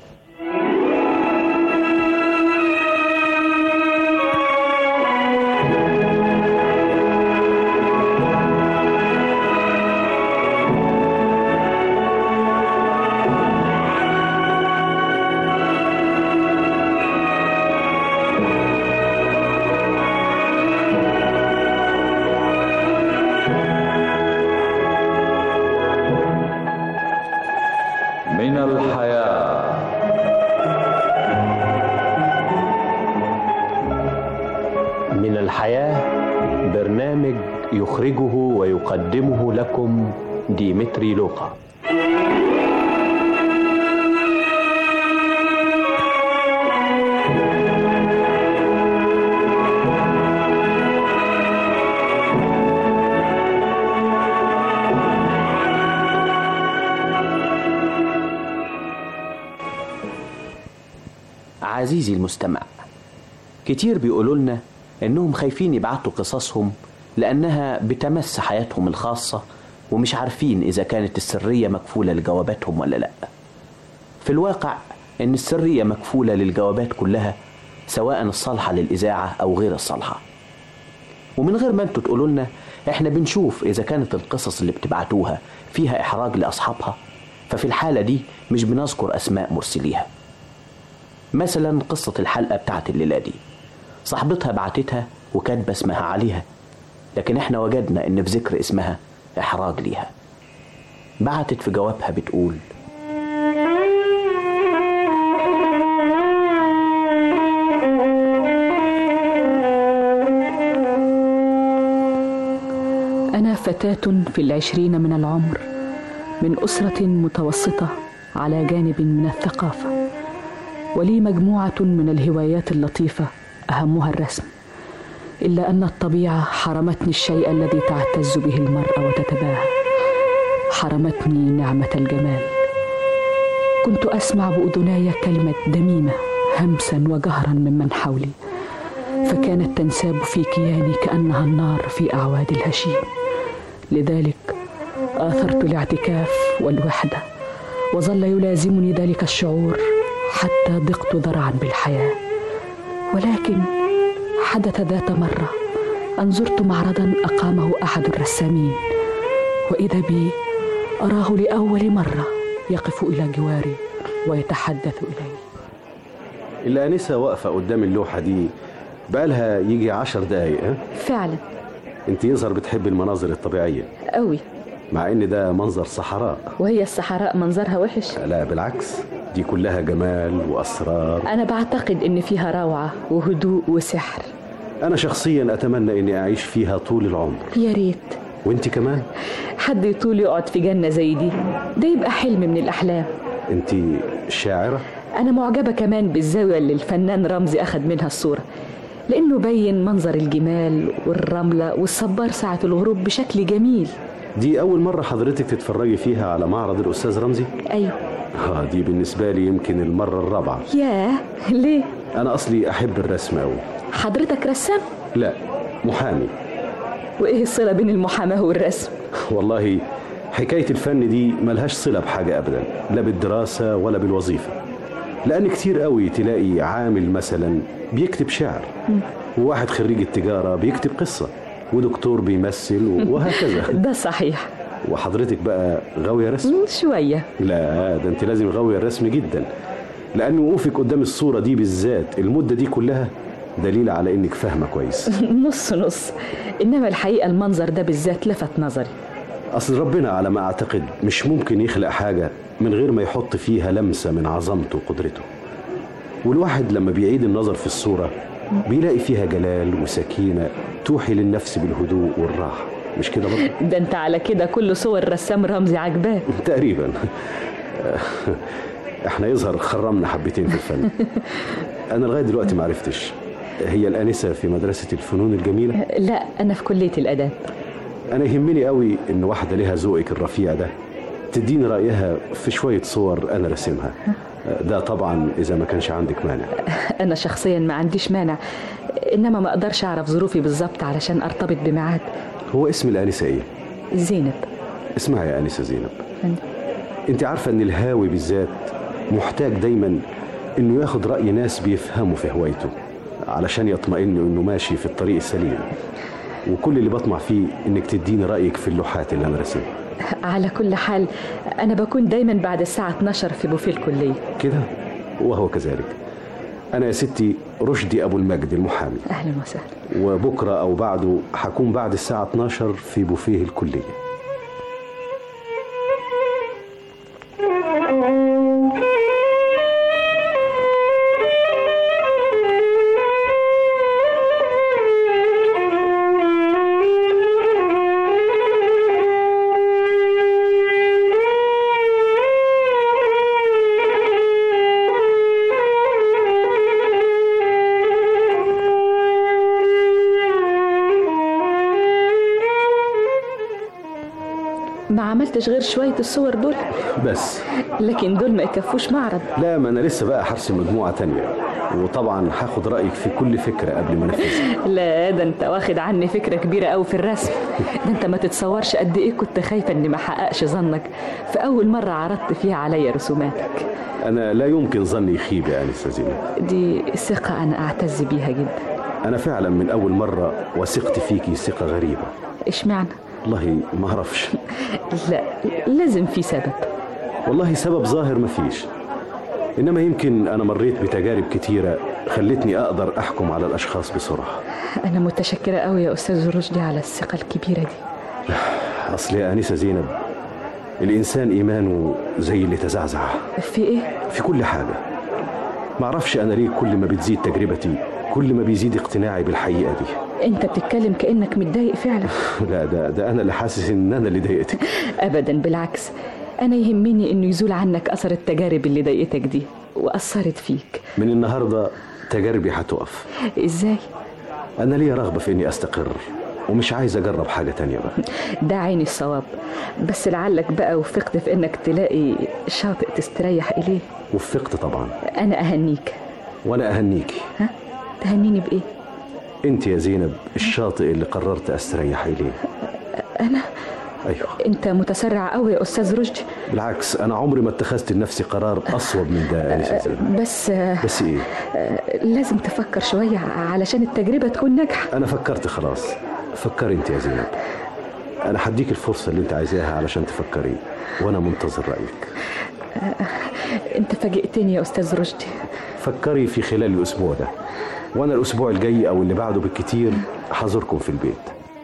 من الحياة
من الحياة برنامج يخرجه ويقدمه لكم ديمتري لوقا
عزيزي المستمع كتير بيقولوا لنا انهم خايفين يبعتوا قصصهم لانها بتمس حياتهم الخاصه ومش عارفين اذا كانت السريه مكفوله لجواباتهم ولا لا في الواقع ان السريه مكفوله للجوابات كلها سواء الصالحه للاذاعه او غير الصالحه ومن غير ما انتوا تقولوا لنا احنا بنشوف اذا كانت القصص اللي بتبعتوها فيها احراج لاصحابها ففي الحاله دي مش بنذكر اسماء مرسليها مثلا قصة الحلقة بتاعت الليلة دي صاحبتها بعتتها وكاتبة اسمها عليها لكن احنا وجدنا ان في ذكر اسمها احراج ليها بعتت في جوابها بتقول
أنا فتاة في العشرين من العمر من أسرة متوسطة على جانب من الثقافة ولي مجموعة من الهوايات اللطيفة أهمها الرسم إلا أن الطبيعة حرمتني الشيء الذي تعتز به المرأة وتتباهى حرمتني نعمة الجمال كنت أسمع بأذناي كلمة دميمة همسا وجهرا ممن حولي فكانت تنساب في كياني كأنها النار في أعواد الهشيم لذلك آثرت الاعتكاف والوحدة وظل يلازمني ذلك الشعور حتى ضقت ذرعا بالحياة ولكن حدث ذات مرة أن زرت معرضا أقامه أحد الرسامين وإذا بي أراه لأول مرة يقف إلى جواري ويتحدث إلي
الآنسة واقفة قدام اللوحة دي بقالها يجي عشر دقايق ها؟
فعلا
انت يظهر بتحب المناظر الطبيعية
قوي
مع ان ده منظر صحراء
وهي الصحراء منظرها وحش
لا بالعكس دي كلها جمال وأسرار
أنا بعتقد إن فيها روعة وهدوء وسحر
أنا شخصيا أتمنى إني أعيش فيها طول العمر
يا ريت
وانت كمان
حد يطول يقعد في جنة زي دي ده يبقى حلم من الأحلام
انت شاعرة
أنا معجبة كمان بالزاوية اللي الفنان رمزي أخد منها الصورة لأنه بين منظر الجمال والرملة والصبار ساعة الغروب بشكل جميل
دي أول مرة حضرتك تتفرجي فيها على معرض الأستاذ رمزي
أيوه
آه دي بالنسبة لي يمكن المرة الرابعة
ياه ليه
أنا أصلي أحب الرسم أوي
حضرتك رسام
لا محامي
وإيه الصلة بين المحاماة والرسم
والله حكاية الفن دي ملهاش صلة بحاجة أبدا لا بالدراسة ولا بالوظيفة لأن كتير قوي تلاقي عامل مثلا بيكتب شعر وواحد خريج التجارة بيكتب قصة ودكتور بيمثل وهكذا
ده صحيح
وحضرتك بقى غاوية رسم
شوية
لا ده انت لازم غاوية الرسم جدا لأن وقوفك قدام الصورة دي بالذات المدة دي كلها دليل على انك فاهمة كويس
نص نص إنما الحقيقة المنظر ده بالذات لفت نظري
أصل ربنا على ما أعتقد مش ممكن يخلق حاجة من غير ما يحط فيها لمسة من عظمته وقدرته والواحد لما بيعيد النظر في الصورة بيلاقي فيها جلال وسكينة توحي للنفس بالهدوء والراحة مش كده برضه؟
ده انت على كده كل صور رسام رمزي عجباه
تقريبا احنا يظهر خرمنا حبتين في الفن انا لغايه دلوقتي ما عرفتش هي الانسه في مدرسه الفنون الجميله
لا أنا في كلية الآداب
انا يهمني قوي ان واحده لها ذوقك الرفيع ده تديني رايها في شويه صور انا راسمها ده طبعا اذا ما كانش عندك مانع
أنا شخصيا ما عنديش مانع إنما ما أقدرش أعرف ظروفي بالظبط علشان أرتبط بميعاد
هو اسم الانسه ايه
زينب
اسمعي يا انسه زينب
فندم.
انت عارفه ان الهاوي بالذات محتاج دايما انه ياخد راي ناس بيفهموا في هوايته علشان يطمئن انه ماشي في الطريق السليم وكل اللي بطمع فيه انك تديني رايك في اللوحات اللي انا راسمها
على كل حال أنا بكون دايما بعد الساعة 12 في بوفيه الكلية
كده وهو كذلك انا يا ستي رشدي ابو المجد المحامي
أهلا وسهلا
وبكره او بعده هكون بعد الساعه 12 في بوفيه الكليه
ما عملتش غير شوية الصور دول
بس
لكن دول ما يكفوش معرض
لا ما انا لسه بقى هرسم مجموعه تانية وطبعا هاخد رايك في كل فكره قبل ما انفذها
لا ده انت واخد عني فكرة كبيرة قوي في الرسم ده انت ما تتصورش قد ايه كنت خايفة اني ما احققش ظنك في اول مرة عرضت فيها عليا رسوماتك
انا لا يمكن ظني يخيب يا انسه زينب
دي ثقة انا اعتز بيها جدا
انا فعلا من اول مره وثقت فيكي ثقه غريبه
اشمعنى
والله ما اعرفش
لا لازم في سبب
والله سبب ظاهر مفيش انما يمكن انا مريت بتجارب كتيره خلتني اقدر احكم على الاشخاص بسرعه
انا متشكرة قوي يا استاذ رشدي على الثقة الكبيرة دي
اصل يا انسه زينب الانسان ايمانه زي اللي تزعزع
في ايه
في كل حاجه ما اعرفش انا ليه كل ما بتزيد تجربتي كل ما بيزيد اقتناعي بالحقيقه دي
انت بتتكلم كانك متضايق فعلا
لا ده ده انا اللي حاسس ان انا اللي ضايقتك
ابدا بالعكس انا يهمني انه يزول عنك اثر التجارب اللي ضايقتك دي واثرت فيك
من النهارده تجاربي هتقف
ازاي
انا ليا رغبه في اني استقر ومش عايز اجرب حاجه تانية بقى
ده عيني الصواب بس لعلك بقى وفقت في انك تلاقي شاطئ تستريح اليه
وفقت طبعا
انا اهنيك
وانا اهنيكي
ها تهنيني بايه
انت يا زينب الشاطئ اللي قررت استريح اليه
انا
ايوه
انت متسرع قوي يا استاذ رشدي
بالعكس انا عمري ما اتخذت لنفسي قرار اصوب من ده يا انسه زينب
بس
بس ايه
لازم تفكر شوية علشان التجربة تكون ناجحة
انا فكرت خلاص فكري انت يا زينب انا هديك الفرصه اللي انت عايزاها علشان تفكري وانا منتظر رايك
انت فاجئتني يا استاذ رشدي
فكري في خلال الاسبوع ده وانا الاسبوع الجاي او اللي بعده بالكتير هزوركم في البيت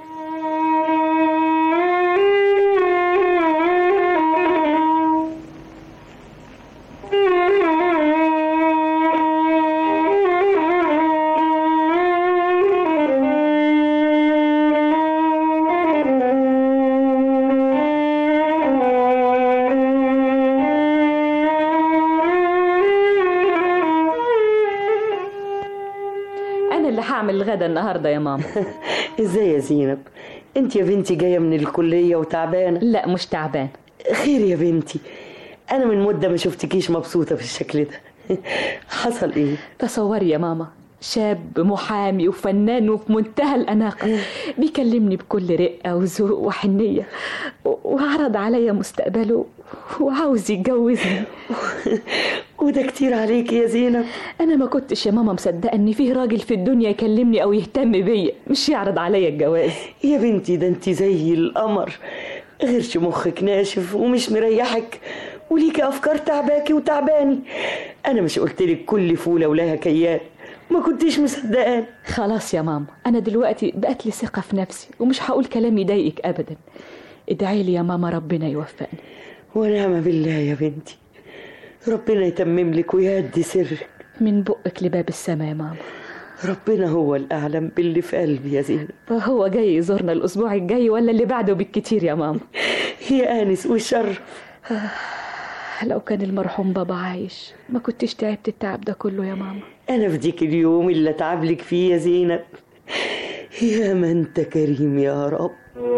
انا اللي هعمل الغدا النهارده يا ماما
ازاي يا زينب انت يا بنتي جايه من الكليه وتعبانه
لا مش تعبان
خير يا بنتي انا من مده ما شفتكيش مبسوطه بالشكل ده حصل ايه
تصوري يا ماما شاب محامي وفنان وفي منتهى الأناقة بيكلمني بكل رقة وذوق وحنية و- وعرض عليا مستقبله وعاوز يتجوزني
وده كتير عليكي يا زينب
أنا ما كنتش يا ماما مصدقة إن فيه راجل في الدنيا يكلمني أو يهتم بيا مش يعرض عليا الجواز
يا بنتي ده انت زي القمر غيرش مخك ناشف ومش مريحك وليكي افكار تعباكي وتعباني انا مش قلتلك كل فوله ولها كيان ما كنتيش مصدقان
خلاص يا ماما أنا دلوقتي بقت لي ثقة في نفسي ومش هقول كلام يضايقك أبدا ادعي لي يا ماما ربنا يوفقني
ونعم بالله يا بنتي ربنا يتمم لك ويهدي سرك
من بقك لباب السماء يا ماما
ربنا هو الأعلم باللي في قلبي يا زينب
هو جاي يزورنا الأسبوع الجاي ولا اللي بعده بالكتير يا ماما
يا آنس والشر
لو كان المرحوم بابا عايش ما كنتش تعبت التعب ده كله يا ماما
انا في ديك اليوم اللي اتعب لك فيه يا زينب يا ما انت كريم يا رب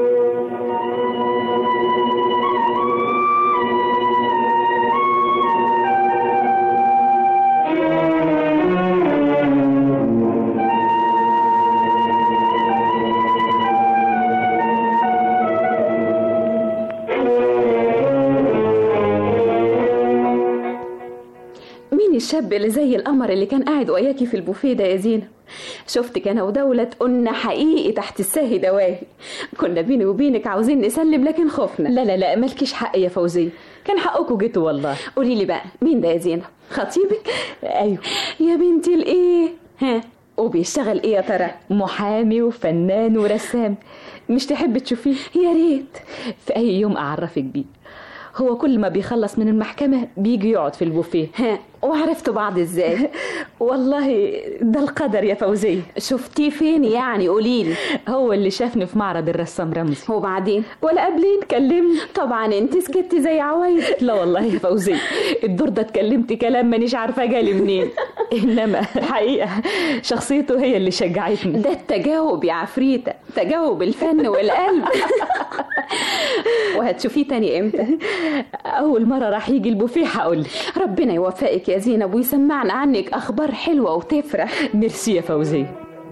مين الشاب اللي زي القمر اللي كان قاعد وياكي في البوفيه ده يا زينب شفتك انا ودولة قلنا حقيقي تحت الساهي دواهي كنا بيني وبينك عاوزين نسلم لكن خفنا
لا لا لا مالكيش حق يا فوزية كان حقكم جيتوا والله
قولي لي بقى مين ده يا زينب خطيبك
ايوه
يا بنتي الايه ها وبيشتغل ايه يا ترى
محامي وفنان ورسام مش تحب تشوفيه
يا ريت
في اي يوم اعرفك بيه هو كل ما بيخلص من المحكمة بيجي يقعد في البوفيه
ها وعرفتوا بعض ازاي
والله ده القدر يا فوزية
شفتيه فين يعني قوليلي
هو اللي شافني في معرض الرسام رمزي
وبعدين
ولا قبلين كلمني
طبعا انت سكتي زي عوايد
لا والله يا فوزية الدور ده اتكلمت كلام مانيش عارفة جالي منين انما الحقيقة شخصيته هي اللي شجعتني
ده التجاوب يا عفريتة تجاوب الفن والقلب وهتشوفيه تاني امتى
اول مرة راح يجي البوفيه هقولك
ربنا يوفقك يا زينب ويسمعنا عنك اخبار حلوة وتفرح
ميرسي يا فوزية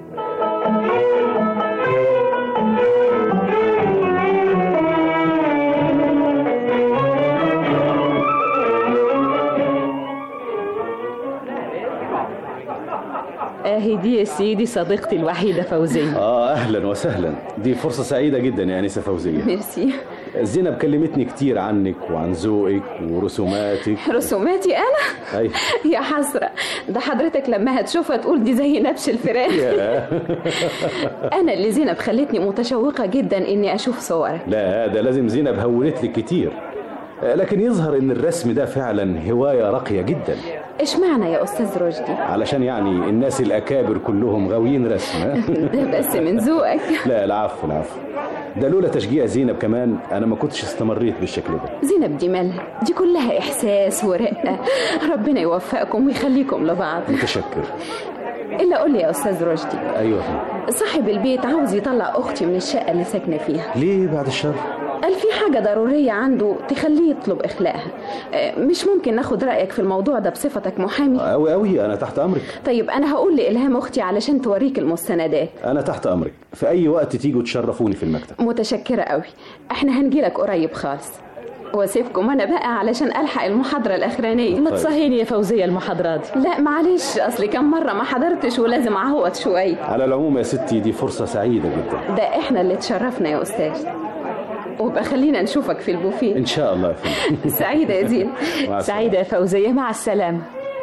اهي دي يا سيدي صديقتي الوحيدة فوزية
اه اهلا وسهلا دي فرصه سعيده جدا يا انسه فوزيه
ميرسي
زينب كلمتني كتير عنك وعن ذوقك ورسوماتك
رسوماتي انا
اي
يا حسرة ده حضرتك لما هتشوفها تقول دي زي نبش الفراخ
يا.
انا اللي زينب خلتني متشوقة جدا اني اشوف صورك
لا ده لازم زينب هونت لك كتير آه، لكن يظهر ان الرسم ده فعلا هوايه راقيه جدا
اشمعنى يا استاذ رشدي
علشان يعني الناس الاكابر كلهم غاويين رسم ها؟
ده بس من ذوقك
لا العفو العفو ده لولا تشجيع زينب كمان انا ما كنتش استمريت بالشكل ده
زينب دي مالها دي كلها احساس ورقة ربنا يوفقكم ويخليكم لبعض
متشكر
الا قول لي يا استاذ رشدي
ايوه
صاحب البيت عاوز يطلع اختي من الشقة اللي ساكنة فيها
ليه بعد الشر
قال في حاجة ضرورية عنده تخليه يطلب إخلاءها آه، مش ممكن ناخد رأيك في الموضوع ده بصفتك محامي
قوي قوي انا تحت امرك
طيب أنا هقول لإلهام أختي علشان توريك المستندات
انا تحت امرك في اي وقت تيجوا تشرفوني في المكتب
متشكرة قوي احنا هنجيلك قريب خالص واسيبكم انا بقى علشان الحق المحاضره الاخرانيه
ما تصهيني يا فوزية المحاضرة دي
لا معلش اصل كم مره ما حضرتش ولازم اعوض شويه
على العموم يا ستي دي فرصه سعيده جدا
ده احنا اللي اتشرفنا يا استاذ وبقى خلينا نشوفك في البوفيه
ان شاء الله يا فندم
سعيده يا زين
مع السلامة.
سعيدة يا فوزية مع السلامة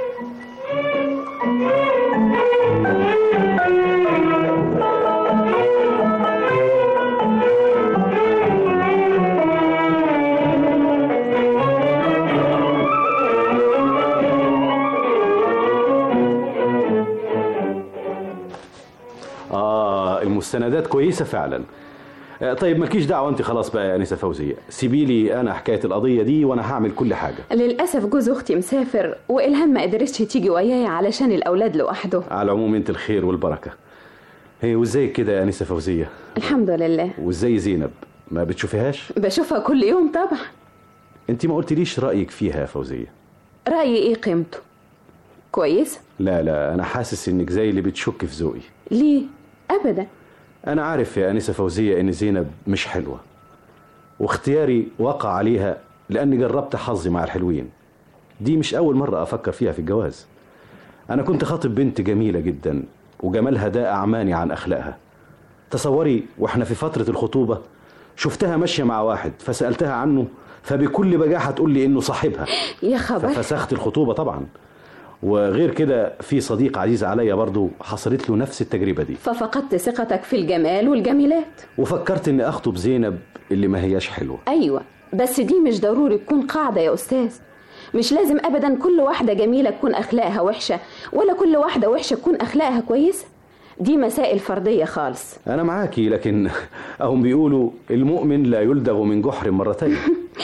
اه المستندات كويسه فعلا آه، طيب مالكيش دعوه انت خلاص بقى يا انسه فوزيه سيبي لي انا حكايه القضيه دي وانا هعمل كل حاجه
للاسف جوز اختي مسافر والهام ما قدرتش تيجي ويايا علشان الاولاد لوحده
على العموم انت الخير والبركه هي وازيك كده يا انسه فوزيه
الحمد لله
وازاي زينب ما بتشوفيهاش
بشوفها كل يوم طبعا
انت ما قلتليش رايك فيها يا فوزيه
رايي ايه قيمته كويس
لا لا انا حاسس انك زي اللي بتشك في ذوقي
ليه ابدا
انا عارف يا انسه فوزيه ان زينب مش حلوه واختياري وقع عليها لاني جربت حظي مع الحلوين دي مش اول مره افكر فيها في الجواز انا كنت خاطب بنت جميله جدا وجمالها ده اعماني عن اخلاقها تصوري واحنا في فتره الخطوبه شفتها ماشيه مع واحد فسالتها عنه فبكل بجاحه تقول لي انه صاحبها
يا خبر
ففسخت الخطوبه طبعا وغير كده في صديق عزيز عليا برضو حصلت له نفس التجربه دي
ففقدت ثقتك في الجمال والجميلات
وفكرت اني اخطب زينب اللي ما هياش حلوه
ايوه بس دي مش ضروري تكون قاعده يا استاذ مش لازم ابدا كل واحده جميله تكون اخلاقها وحشه ولا كل واحده وحشه تكون اخلاقها كويسه دي مسائل فرديه خالص
انا معاكي لكن هم بيقولوا المؤمن لا يلدغ من جحر مرتين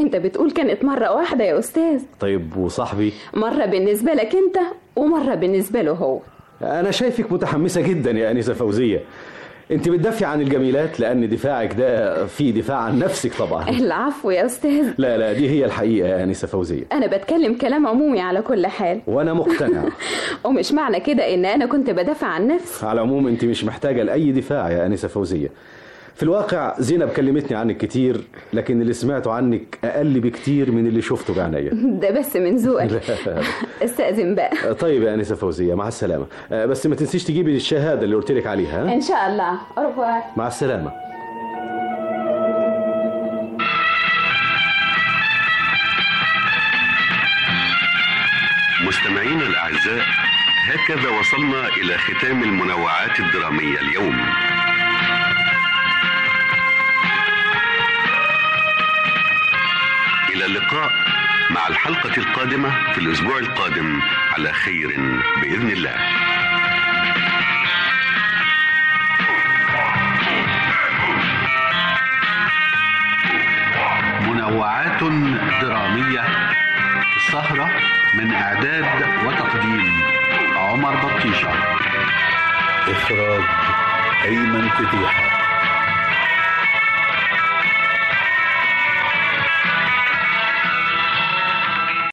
انت بتقول كانت مرة واحدة يا أستاذ
طيب وصاحبي
مرة بالنسبة لك انت ومرة بالنسبة له هو
انا شايفك متحمسه جدا يا انسه فوزيه انت بتدافعي عن الجميلات لان دفاعك ده فيه دفاع عن نفسك طبعا
العفو يا أستاذ
لا لا دي هي الحقيقه يا انسه فوزيه
أنا بتكلم كلام عمومي على كل حال
وانا مقتنع
ومش معنى كده إن أنا كنت بدافع عن نفسي
على العموم انت مش محتاجه لاي دفاع يا انسه فوزيه في الواقع زينب كلمتني عنك كتير لكن اللي سمعته عنك اقل بكتير من اللي شفته بعينيا
ده بس من ذوقك استأذن بقى
طيب يا انسه فوزيه مع السلامه آه، بس ما تنسيش تجيبي الشهاده اللي قلت لك عليها ها؟
إن شاء الله أرجوك
مع السلامه
مستمعينا الأعزاء هكذا وصلنا إلى ختام المنوعات الدرامية اليوم إلى اللقاء مع الحلقة القادمة في الأسبوع القادم على خير بإذن الله منوعات درامية سهرة من إعداد وتقديم عمر بطيشة
إخراج أيمن فتيحة